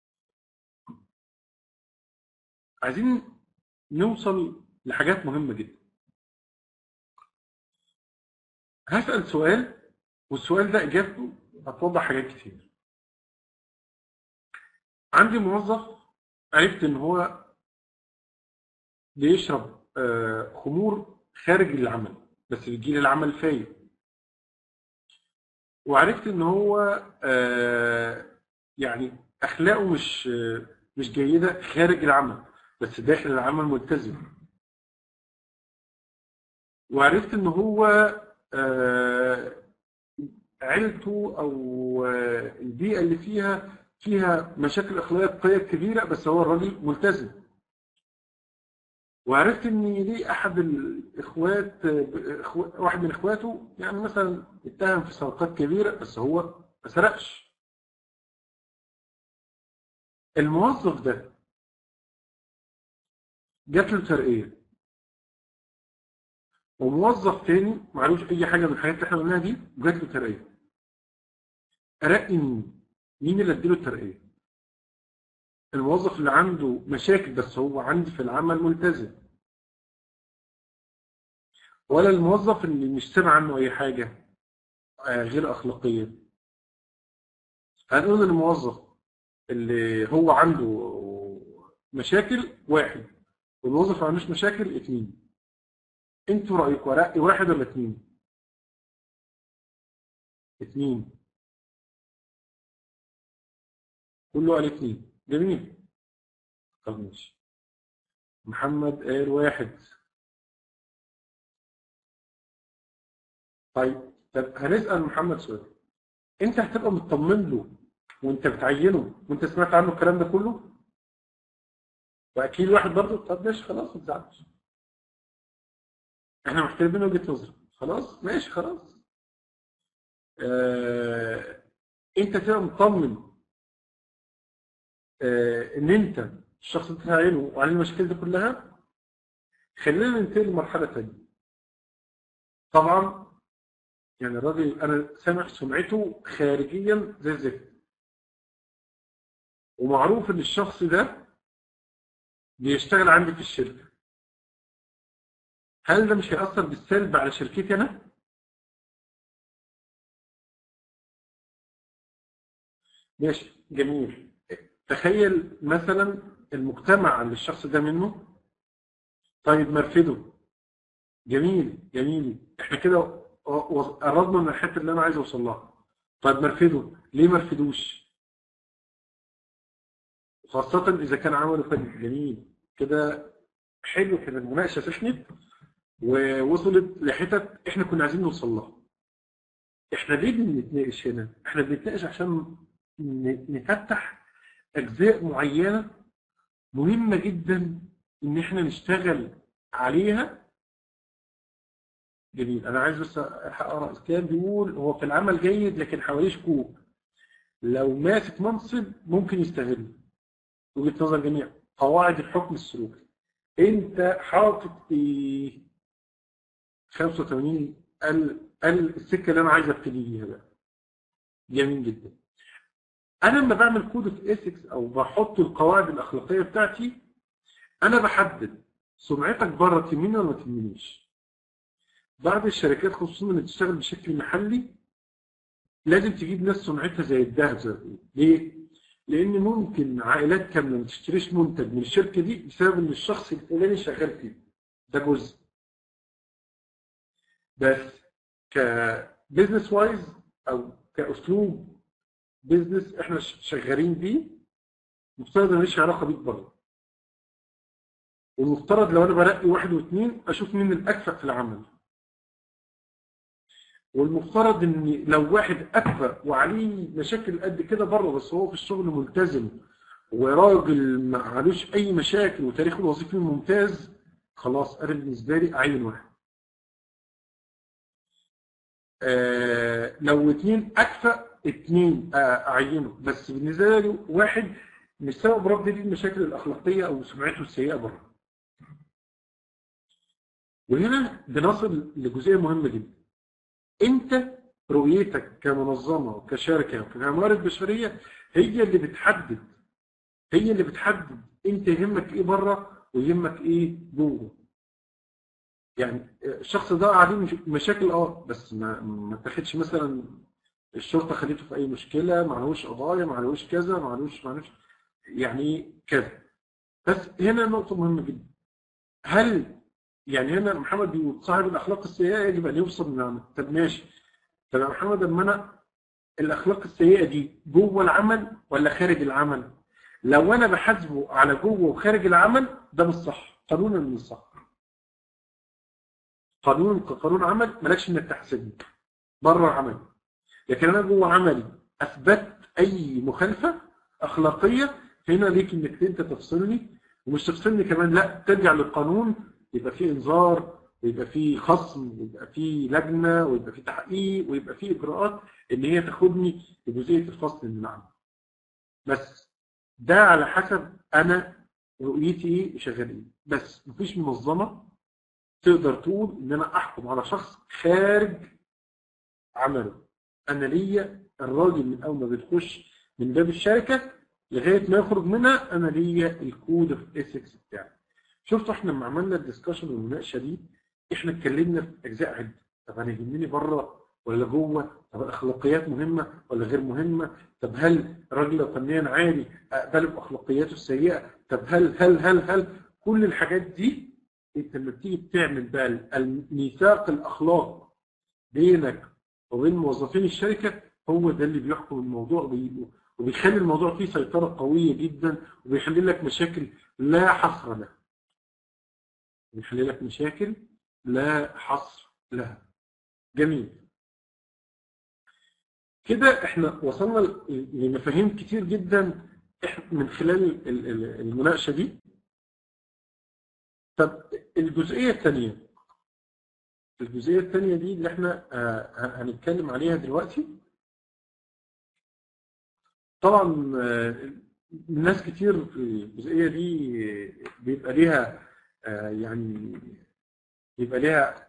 عايزين نوصل لحاجات مهمه جدا. هسأل سؤال والسؤال ده إجابته هتوضح حاجات كتير. عندي موظف عرفت إن هو بيشرب آه، خمور خارج العمل بس بيجي لي العمل فايق. وعرفت ان هو آه، يعني اخلاقه مش مش جيده خارج العمل بس داخل العمل ملتزم وعرفت ان هو آه، عيلته او آه، البيئه اللي فيها فيها مشاكل اخلاقيه كبيره بس هو الراجل ملتزم وعرفت ان ليه احد الاخوات إخو- واحد من اخواته يعني مثلا اتهم في سرقات كبيره بس هو ما سرقش الموظف ده جات له ترقيه وموظف تاني معلوش اي حاجه من الحاجات اللي احنا قلناها دي وجات له ترقيه ارقي مين؟ مين اللي اديله الترقيه؟ الموظف اللي عنده مشاكل بس هو عندي في العمل ملتزم ولا الموظف اللي مش سامع عنه اي حاجه آه، غير اخلاقيه هنقول الموظف اللي هو عنده مشاكل واحد والموظف اللي ما عندوش مشاكل اتنين انتوا رايكم ارقي واحد ولا اتنين اتنين كله قال اتنين جميل طب ماشي محمد قال واحد طيب طب هنسأل محمد سؤال انت هتبقى مطمن له وانت بتعينه وانت سمعت عنه الكلام ده كله واكيد واحد برضه طب ماشي خلاص ما تزعلش احنا محترمين وجهة نظرك خلاص ماشي خلاص آه... انت تبقى مطمن آه... ان انت الشخص اللي بتعينه وعليه المشاكل دي كلها خلينا ننتقل لمرحلة تانية طبعا يعني الراجل انا سامع سمعته خارجيا زي الزفت ومعروف ان الشخص ده بيشتغل عندي في الشركة هل ده مش هيأثر بالسلب على شركتي انا؟ ماشي جميل تخيل مثلا المجتمع اللي الشخص ده منه طيب مرفده جميل جميل احنا كده قربنا من الحته اللي انا عايز اوصل لها طيب مرفده ليه مرفدوش خاصة إذا كان عمله فن جميل كده حلو كده المناقشة سخنت ووصلت لحتت احنا كنا عايزين نوصل لها احنا ليه بنتناقش هنا؟ احنا بنتناقش عشان ن- نفتح أجزاء معينة مهمة جدا إن احنا نشتغل عليها جميل أنا عايز بس أقرأ الكلام بيقول هو في العمل جيد لكن حواليه شكوك لو ماسك منصب ممكن يستغله وجهة نظر جميع قواعد الحكم السلوكي انت حاطط ايه 85 ال ال السكه اللي انا عايز ابتدي بيها بقى جميل جدا انا لما بعمل كود اوف ايثكس او بحط القواعد الاخلاقيه بتاعتي انا بحدد سمعتك بره تهمني ولا ما تهمنيش بعض الشركات خصوصا اللي بتشتغل بشكل محلي لازم تجيب ناس سمعتها زي الذهب زي ما بيقولوا. ليه؟ لان ممكن عائلات كامله ما تشتريش منتج من الشركه دي بسبب ان الشخص الفلاني شغال فيه ده جزء بس كبزنس وايز او كاسلوب بزنس احنا شغالين بيه مفترض ان ماليش علاقه بيك بره والمفترض لو انا برقي واحد واثنين اشوف مين الاكفأ في العمل والمفترض ان لو واحد اكفأ وعليه مشاكل قد كده بره بس هو في الشغل ملتزم وراجل ما عليهوش اي مشاكل وتاريخه الوظيفي ممتاز خلاص انا بالنسبه لي اعين واحد آه لو اتنين اكفأ اتنين آه اعينه بس بالنسبه لي واحد مش سبب رفض لي المشاكل الاخلاقيه او سمعته السيئه بره وهنا بنصل لجزئيه مهمه جدا انت رؤيتك كمنظمه وكشركه وكموارد بشريه هي اللي بتحدد هي اللي بتحدد انت يهمك ايه بره ويهمك ايه جوه يعني الشخص ده عليه مش- مشاكل اه بس ما ما تاخدش مثلا الشرطه خدته في اي مشكله معلوش قضايا معلوش كذا معلوش معلوش يعني ايه كذا بس هنا نقطه مهمه جدا هل يعني هنا محمد بيقول صاحب الاخلاق السيئه يجب ان يوصل من العمل طب ماشي طب يا محمد لما انا الاخلاق السيئه دي جوه العمل ولا خارج العمل لو انا بحاسبه على جوه وخارج العمل ده مش صح قانونا مش صح قانون كقانون عمل مالكش انك تحاسبني بره العمل لكن انا جوه عملي اثبت اي مخالفه اخلاقيه هنا ليك انك انت تفصلني ومش تفصلني كمان لا ترجع للقانون يبقى فيه انذار ويبقى فيه خصم ويبقى فيه لجنه ويبقى فيه تحقيق ويبقى فيه اجراءات ان هي تاخدني لجزئيه الفصل من العمل بس ده على حسب انا رؤيتي ايه وشغال ايه بس مفيش منظمه تقدر تقول ان انا احكم على شخص خارج عمله انا ليا الراجل من اول ما بتخش من باب الشركه لغايه ما يخرج منها انا ليا الكود اوف ايثكس بتاعي شفتوا احنا لما عملنا الدسكشن والمناقشه دي احنا اتكلمنا في اجزاء عده طب انا يهمني بره ولا جوه طب الاخلاقيات مهمه ولا غير مهمه طب هل الراجل فنيا عالي اقبله باخلاقياته السيئه طب هل هل هل هل كل الحاجات دي انت لما بتيجي بتعمل بقى الميثاق الاخلاق بينك وبين موظفين الشركه هو ده اللي بيحكم الموضوع وبي- وبيخلي الموضوع فيه سيطره قويه جدا وبيحل لك مشاكل لا حصر لها. بيحل لك مشاكل لا حصر لها. جميل. كده احنا وصلنا ل- لمفاهيم كتير جدا إح- من خلال ال- ال- المناقشه دي. طب الجزئيه الثانيه الجزئيه الثانيه دي اللي احنا آه، هنتكلم عليها دلوقتي طبعا آه، ناس كتير في الجزئيه دي بيبقى ليها آه، يعني بيبقى ليها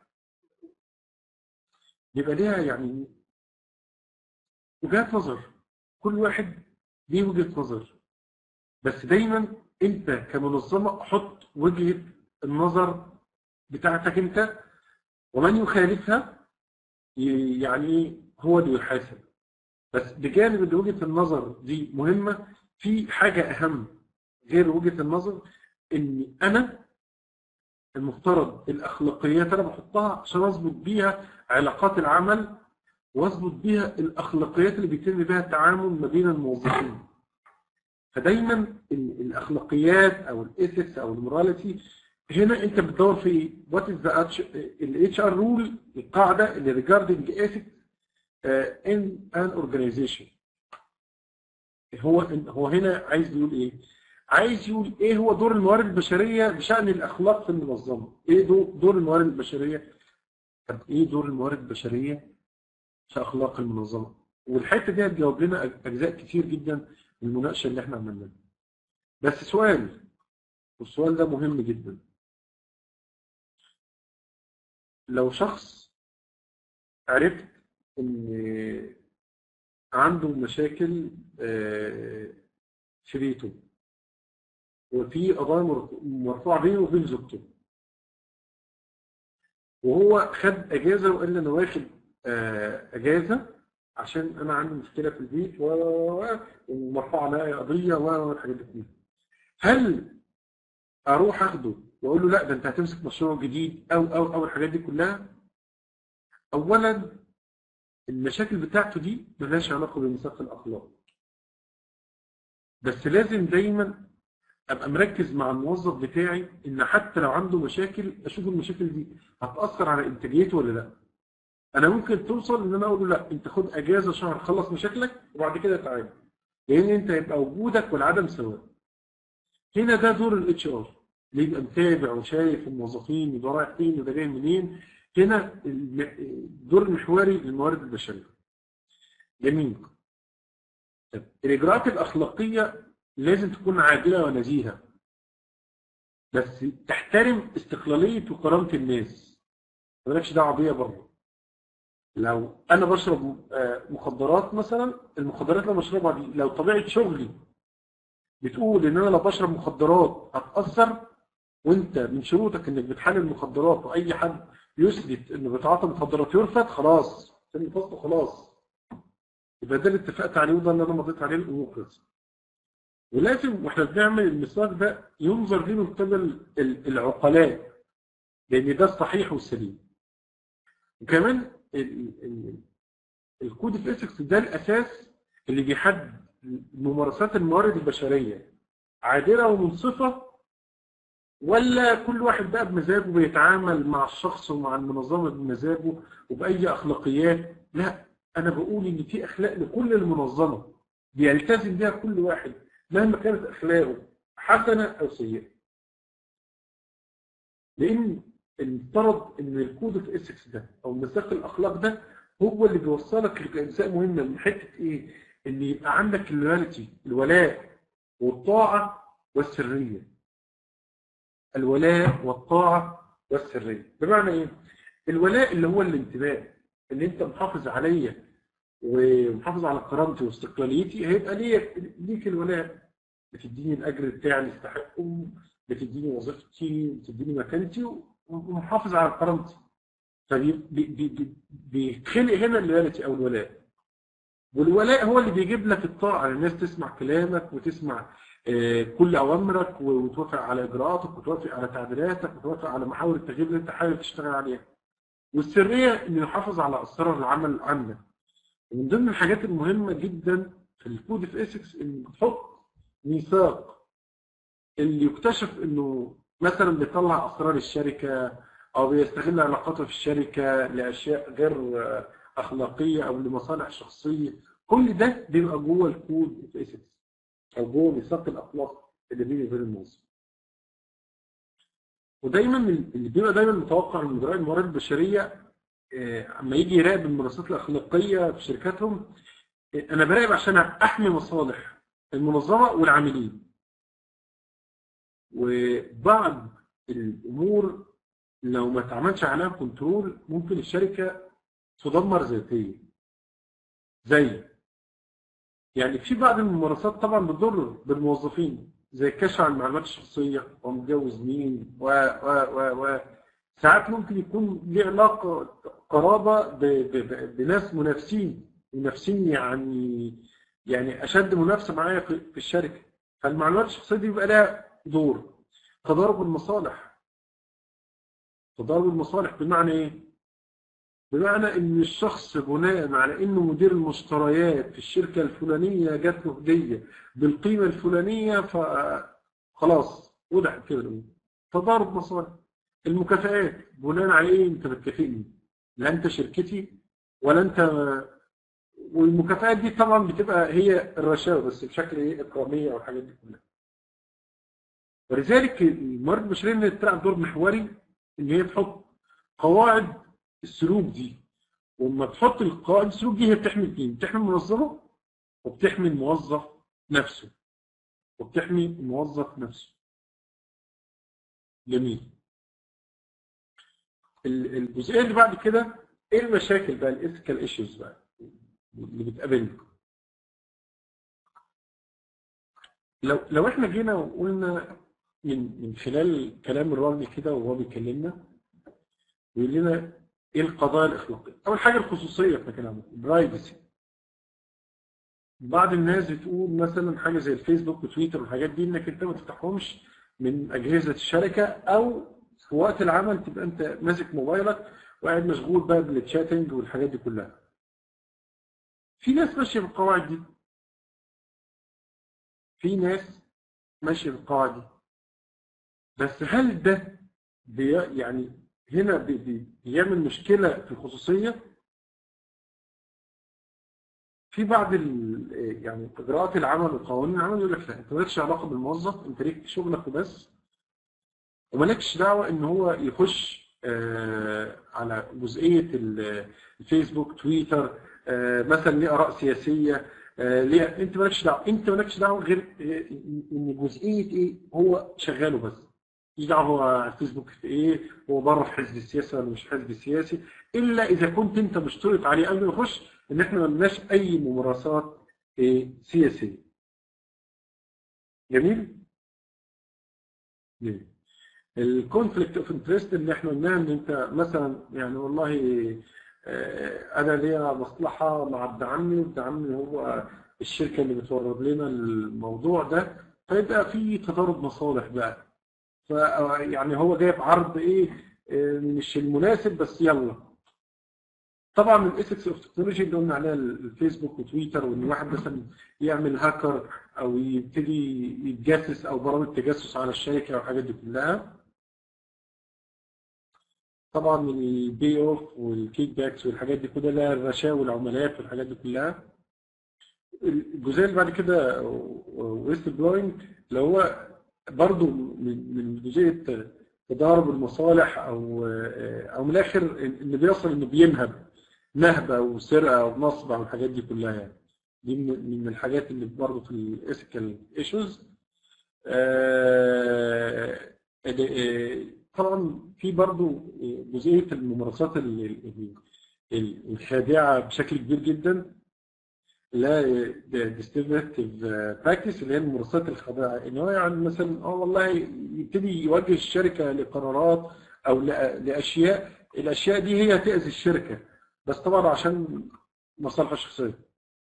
بيبقى ليها يعني وجهات نظر كل واحد ليه وجهه نظر بس دايما انت كمنظمه حط وجهه النظر بتاعتك انت ومن يخالفها ي- يعني هو اللي يحاسب بس بجانب ان وجهه النظر دي مهمه في حاجه اهم غير وجهه النظر ان انا المفترض الاخلاقيات انا بحطها عشان اظبط بيها علاقات العمل واظبط بيها الاخلاقيات اللي بيتم بيها التعامل ما بين الموظفين فدايما ال- الاخلاقيات او الايثكس او الموراليتي هنا انت بتدور في ايه؟ وات از ذا الاتش ار رول القاعده اللي ريجاردنج ايثكس ان ان اورجانيزيشن هو هو هنا عايز يقول ايه؟ عايز يقول ايه هو دور الموارد البشريه بشان الاخلاق في المنظمه؟ ايه دو- دور الموارد البشريه؟ طب ايه دور الموارد البشريه في اخلاق المنظمه؟ والحته دي هتجاوب لنا أج- اجزاء كتير جدا من المناقشه اللي احنا عملناها. بس سؤال والسؤال ده مهم جدا. لو شخص عرفت ان عنده مشاكل آه، في بيته وفي قضايا مرف- مرفوعه بينه وبين زوجته وهو خد اجازه وقال لي انا واخد آه، اجازه عشان انا عندي مشكله في البيت و و- ومرفوع عليا قضيه و- والحاجات دي كلها هل اروح اخده واقول له لا ده انت هتمسك مشروع جديد او او او الحاجات دي كلها اولا المشاكل بتاعته دي ملهاش علاقه بميثاق الاخلاق بس لازم دايما ابقى مركز مع الموظف بتاعي ان حتى لو عنده مشاكل اشوف المشاكل دي هتاثر على انتاجيته ولا لا انا ممكن توصل ان انا اقول له لا انت خد اجازه شهر خلص مشاكلك وبعد كده تعالى لان انت يبقى وجودك والعدم سواء هنا ده دور الاتش ار اللي يبقى متابع وشايف الموظفين وده رايح فين وده جاي منين هنا الم- الدور المحوري للموارد البشريه جميل طب الاجراءات الاخلاقيه لازم تكون عادله ونزيهه بس تحترم استقلاليه وكرامه الناس مالكش دعوه بيا برضه لو انا بشرب آه، مخدرات مثلا المخدرات اللي أنا بشربها دي لو طبيعه شغلي بتقول ان انا لو بشرب مخدرات هتاثر وانت من شروطك انك بتحلل المخدرات واي حد يثبت انه بيتعاطى مخدرات يرفض خلاص سن فصل خلاص يبقى ده اللي اتفقت عليه وده اللي انا مضيت عليه الامور خلصت ولازم واحنا بنعمل الميثاق ده ينظر ليه من قبل ال- العقلاء لان ده الصحيح والسليم وكمان ال- ال- الكود اوف اسكس ده الاساس اللي بيحدد ممارسات الموارد البشريه عادله ومنصفه ولا كل واحد بقى بمزاجه بيتعامل مع الشخص ومع المنظمه بمزاجه وباي اخلاقيات لا انا بقول ان في اخلاق لكل المنظمه بيلتزم بها كل واحد مهما كانت اخلاقه حسنه او سيئه لان المفترض ان الكود اوف اسكس ده او ميثاق الاخلاق ده هو اللي بيوصلك لانسان مهمه من حته ايه؟ ان يبقى عندك اللويالتي الولاء والطاعه والسريه. الولاء والطاعه والسريه، بمعنى ايه؟ الولاء اللي هو الانتماء اللي انت محافظ عليا ومحافظ على كرامتي واستقلاليتي هيبقى ليك ليك الولاء بتديني الاجر بتاعي اللي استحقه بتديني وظيفتي بتديني مكانتي ومحافظ على كرامتي فبيتخلق هنا اللويالتي او الولاء والولاء هو اللي بيجيب لك الطاعه الناس تسمع كلامك وتسمع آه، كل اوامرك وتوافق على اجراءاتك وتوافق على تعديلاتك وتوافق على محاور التغيير اللي انت حابب تشتغل عليها والسريه ان يحافظ على اسرار العمل عنك ومن ضمن الحاجات المهمه جدا في الكود في اسكس ان بتحط ميثاق اللي يكتشف انه مثلا بيطلع اسرار الشركه او بيستغل علاقاته في الشركه لاشياء غير آه، اخلاقيه او لمصالح شخصيه كل ده بيبقى جوه الكود في اسكس او جوه ميثاق الاخلاق اللي بيني وبين الموظف ودايما اللي بيبقى دايما متوقع من مدراء الموارد البشريه آه، اما يجي يراقب الممارسات الاخلاقيه في شركاتهم آه، انا براقب عشان احمي مصالح المنظمه والعاملين وبعض الامور لو ما اتعملش عليها كنترول ممكن الشركه تدمر ذاتيا زي يعني في بعض الممارسات طبعا بتضر بالموظفين زي الكشف عن المعلومات الشخصيه ومتجوز مين و و و و ساعات ممكن يكون ليه علاقه قرابه ب ب ب بناس منافسين منافسين يعني يعني اشد منافسه معايا في في الشركه فالمعلومات الشخصيه دي بيبقى لها دور تضارب المصالح تضارب المصالح بمعنى ايه؟ بمعنى ان الشخص بناء على انه مدير المشتريات في الشركه الفلانيه جات له هديه بالقيمه الفلانيه فخلاص وضحت كده الامور تضارب مصالح المكافآت بناء على ايه انت بتكافئني لا انت شركتي ولا انت والمكافآت دي طبعا بتبقى هي الرشاوى بس بشكل ايه اكراميه والحاجات دي كلها ولذلك الموارد البشريه اللي بتلعب دور محوري ان هي تحط قواعد السلوك دي وما تحط القواعد السلوك دي هي بتحمي مين؟ بتحمي المنظمه وبتحمي الموظف نفسه وبتحمي الموظف نفسه جميل ال- الجزئيه اللي بعد كده ايه المشاكل بقى الايثيكال ايشوز بقى اللي بتقابلنا لو لو احنا جينا وقلنا من من خلال كلام الراجل كده وهو بيكلمنا بيقول لنا ايه القضايا الاخلاقيه اول حاجه الخصوصيه في كلامه البرايفسي بعض الناس بتقول مثلا حاجه زي الفيسبوك وتويتر والحاجات دي انك انت ما تفتحهمش من اجهزه الشركه او في وقت العمل تبقى انت ماسك موبايلك وقاعد مشغول بقى بالتشاتنج والحاجات دي كلها في ناس ماشيه بالقواعد دي في ناس ماشيه بالقواعد دي بس هل ده بي يعني هنا بي بي بيعمل مشكله في الخصوصيه في بعض ال يعني اجراءات العمل وقوانين العمل يقول لك لا انت مالكش علاقه بالموظف انت ليك شغلك وبس ومالكش دعوه ان هو يخش آه على جزئيه ال- الفيسبوك تويتر آه مثلا ليه اراء سياسيه آه ليه انت مالكش دعوه انت مالكش دعوه غير آه، ان جزئيه ايه هو شغاله بس مش دعوه هو على الفيسبوك في ايه هو بره في حزب السياسي ولا مش حزب سياسي الا اذا كنت انت مشترط عليه قبل ما يخش ان احنا ما لناش اي ممارسات إيه سياسيه جميل جميل الكونفليكت اوف انترست اللي احنا قلناها ان انت مثلا يعني والله آه، انا ليا مصلحه مع ابن عمي وابن عمي هو الشركه اللي بتورد لنا الموضوع ده فيبقى في تضارب مصالح بقى ف يعني هو جايب عرض ايه آه، مش المناسب بس يلا طبعا الايثكس اوف تكنولوجي اللي قلنا عليها الفيسبوك وتويتر وان واحد مثلا يعمل هاكر او يبتدي يتجسس او برامج تجسس على الشركه والحاجات دي كلها طبعا البي اوف والكيك باكس والحاجات دي كلها الرشاوي والعمليات والحاجات دي كلها الجزئيه اللي بعد كده ويست بلوينج اللي هو برضو من من جزئيه تضارب المصالح او او من الاخر اللي بيصل انه بينهب نهبه وسرقه ونصب والحاجات دي كلها يعني دي من من الحاجات اللي برضه في الايثيكال ايشوز طبعا في برضه جزئيه الممارسات الخادعه بشكل كبير جدا لا ديستريبيوتيف براكتس اللي هي الممارسات الخاضعه ان هو يعني مثلا اه والله يبتدي يوجه الشركه لقرارات او لاشياء الاشياء دي هي تاذي الشركه بس طبعا عشان مصالحه الشخصيه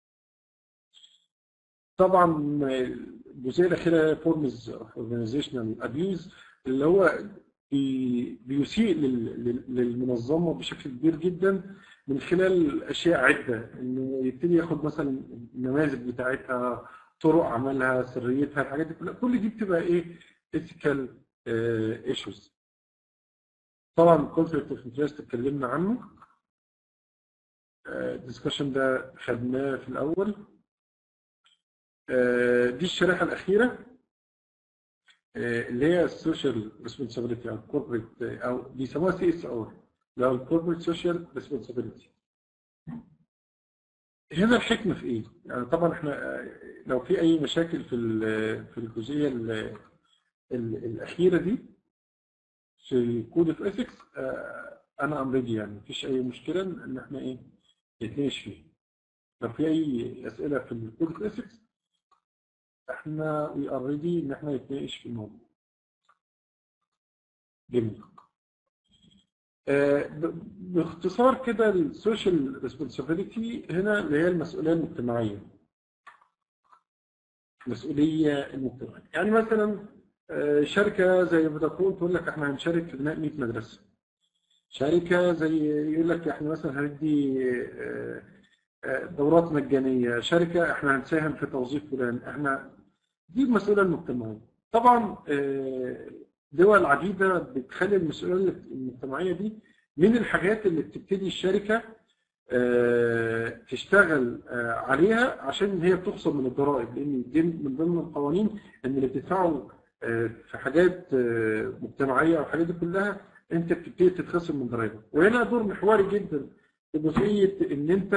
طبعا الجزئيه الاخيره فورمز اورجانيزيشنال ابيوز اللي هو بيسيء للمنظمه بشكل كبير جدا من خلال اشياء عده انه يبتدي ياخد مثلا النماذج بتاعتها طرق عملها سريتها الحاجات دي كلها كل دي بتبقى ايه ethical ايشوز طبعا كونفليكت اوف انترست اتكلمنا عنه الدسكشن ده خدناه في الاول دي الشريحه الاخيره اللي هي السوشيال ريسبونسابيلتي او الكوربريت او بيسموها سي اس ار اللي هو الكوربريت سوشيال ريسبونسابيلتي هنا الحكمه في ايه؟ يعني طبعا احنا لو في اي مشاكل في في الجزئيه الاخيره دي في كود اوف ايثكس انا ام ريدي يعني مفيش اي مشكله ان احنا ايه نتناقش فيه لو في اي اسئله في الكود اوف ايثكس احنا وي ار ريدي ان احنا نتناقش في الموضوع جميل باختصار كده السوشيال ريسبونسابيلتي هنا اللي هي المسؤوليه المجتمعيه المسؤوليه المجتمعيه يعني مثلا شركه زي فودافون تقول لك احنا هنشارك في بناء 100 مدرسه شركه زي يقول لك احنا مثلا هندي دورات مجانيه شركه احنا هنساهم في توظيف فلان احنا دي المسؤوليه المجتمعيه طبعا دول عديده بتخلي المسؤوليه المجتمعيه دي من الحاجات اللي بتبتدي الشركه تشتغل عليها عشان هي بتخصم من الضرائب لان دي من ضمن القوانين ان اللي بتدفعه في حاجات مجتمعيه او الحاجات دي كلها انت بتبتدي تتخصم من ضرائبك وهنا دور محوري جدا في جزئيه ان انت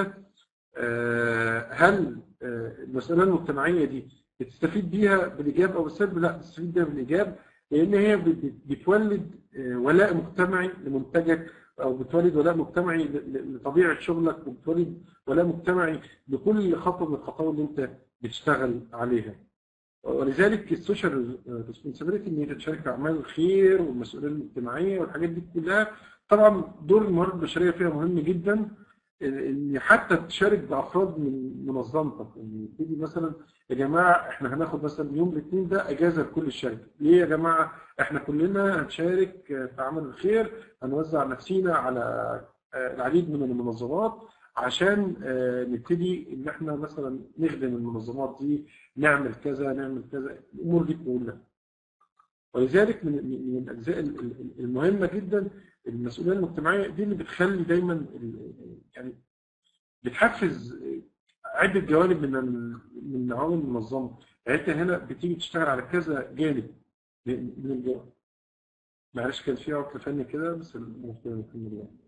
هل المسؤوليه المجتمعيه دي بتستفيد بيها بالايجاب او بالسلب؟ لا بتستفيد بيها بالايجاب لان هي بتولد ولاء مجتمعي لمنتجك او بتولد ولاء مجتمعي لطبيعه شغلك وبتولد ولاء مجتمعي لكل خطوه من الخطوات اللي انت بتشتغل عليها. ولذلك السوشيال ريسبونسابيلتي ان هي تشارك في اعمال الخير والمسؤوليه المجتمعيه والحاجات دي كلها طبعا دور الموارد البشريه فيها مهم جدا ان حتى تشارك بافراد من منظمتك ان تيجي مثلا يا جماعه احنا هناخد مثلا يوم الاثنين ده اجازه لكل الشركه ليه يا جماعه احنا كلنا هنشارك في عمل الخير هنوزع نفسينا على العديد من المنظمات عشان نبتدي ان احنا مثلا نخدم المنظمات دي نعمل كذا نعمل كذا الامور دي كلها ولذلك من من الاجزاء المهمه جدا المسؤوليه المجتمعيه دي اللي بتخلي دايما يعني بتحفز عده جوانب من من عوامل المنظمه يعني انت هنا بتيجي تشتغل على كذا جانب من الجوانب معلش كان في عطل فني كده بس المشكله نكمل يعني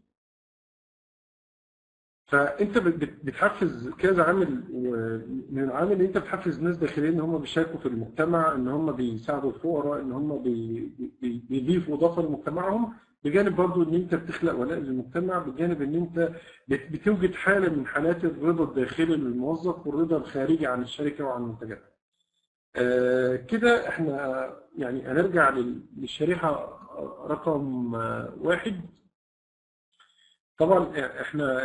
فانت بتحفز كذا عامل من العامل اللي انت بتحفز ناس داخليين ان هم بيشاركوا في المجتمع ان هم بيساعدوا الفقراء ان هم بيضيفوا اضافه لمجتمعهم بجانب برضو ان انت بتخلق ولاء للمجتمع بجانب ان انت بتوجد حاله من حالات الرضا الداخلي للموظف والرضا الخارجي عن الشركه وعن منتجاتها. آه كده احنا يعني هنرجع للشريحه رقم واحد طبعا احنا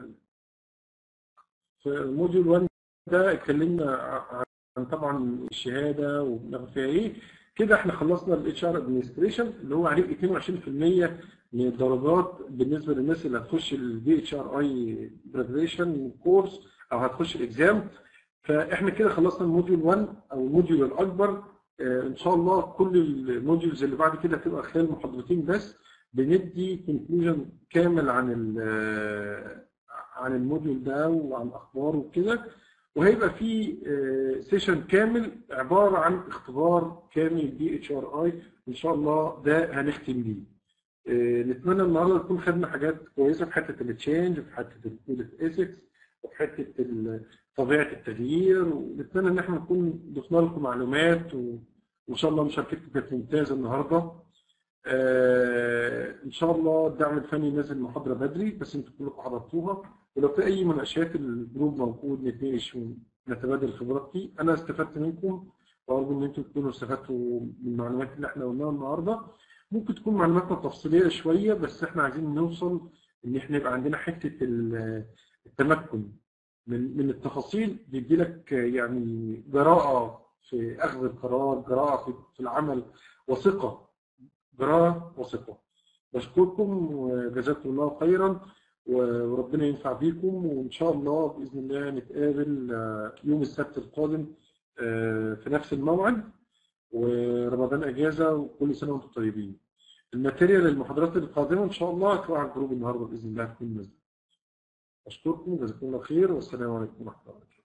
في موديول 1 ده اتكلمنا عن طبعا الشهاده وبناخد فيها ايه كده احنا خلصنا الاتش ار ادمنستريشن اللي هو عليه 22% من الدرجات بالنسبه للناس اللي هتخش البي اتش ار اي بريبريشن كورس او هتخش الاكزام فاحنا كده خلصنا الموديول 1 او الموديول الاكبر آه، ان شاء الله كل الموديولز اللي بعد كده هتبقى خلال محاضرتين بس بندي كونكلوجن كامل عن ال- آه، عن الموديول ده وعن اخباره وكده وهيبقى في سيشن كامل عباره عن اختبار كامل بي اتش ار اي ان شاء الله ده هنختم بيه آه، نتمنى النهارده نكون خدنا حاجات كويسه في حته التشينج في حته الكود اوف ايثكس وفي حته ال- طبيعه التغيير ونتمنى ان احنا نكون ضفنا لكم معلومات و- وان شاء الله مشاركتكم كانت ممتازه النهارده آه، ان شاء الله الدعم الفني نازل محاضره بدري بس انتوا كلكم حضرتوها ولو في اي مناقشات الجروب موجود نتناقش ونتبادل الخبرات فيه انا استفدت منكم وارجو ان انتم تكونوا استفدتوا من المعلومات اللي احنا قلناها النهارده ممكن تكون معلوماتنا تفصيليه شويه بس احنا عايزين نوصل ان احنا يبقى عندنا حته ال- التمكن من من التفاصيل بيدي لك يعني جراءه في اخذ القرار جراءه في في العمل وثقه جراءه وثقه بشكركم وجزاكم الله خيرا وربنا ينفع بيكم وان شاء الله باذن الله نتقابل آه، يوم السبت القادم آه، في نفس الموعد ورمضان اجازه وكل سنه وانتم طيبين الماتيريال المحاضرات القادمه ان شاء الله هتبقى على الجروب النهارده باذن الله تكون نازله اشكركم وجزاكم الله خير والسلام عليكم ورحمه الله وبركاته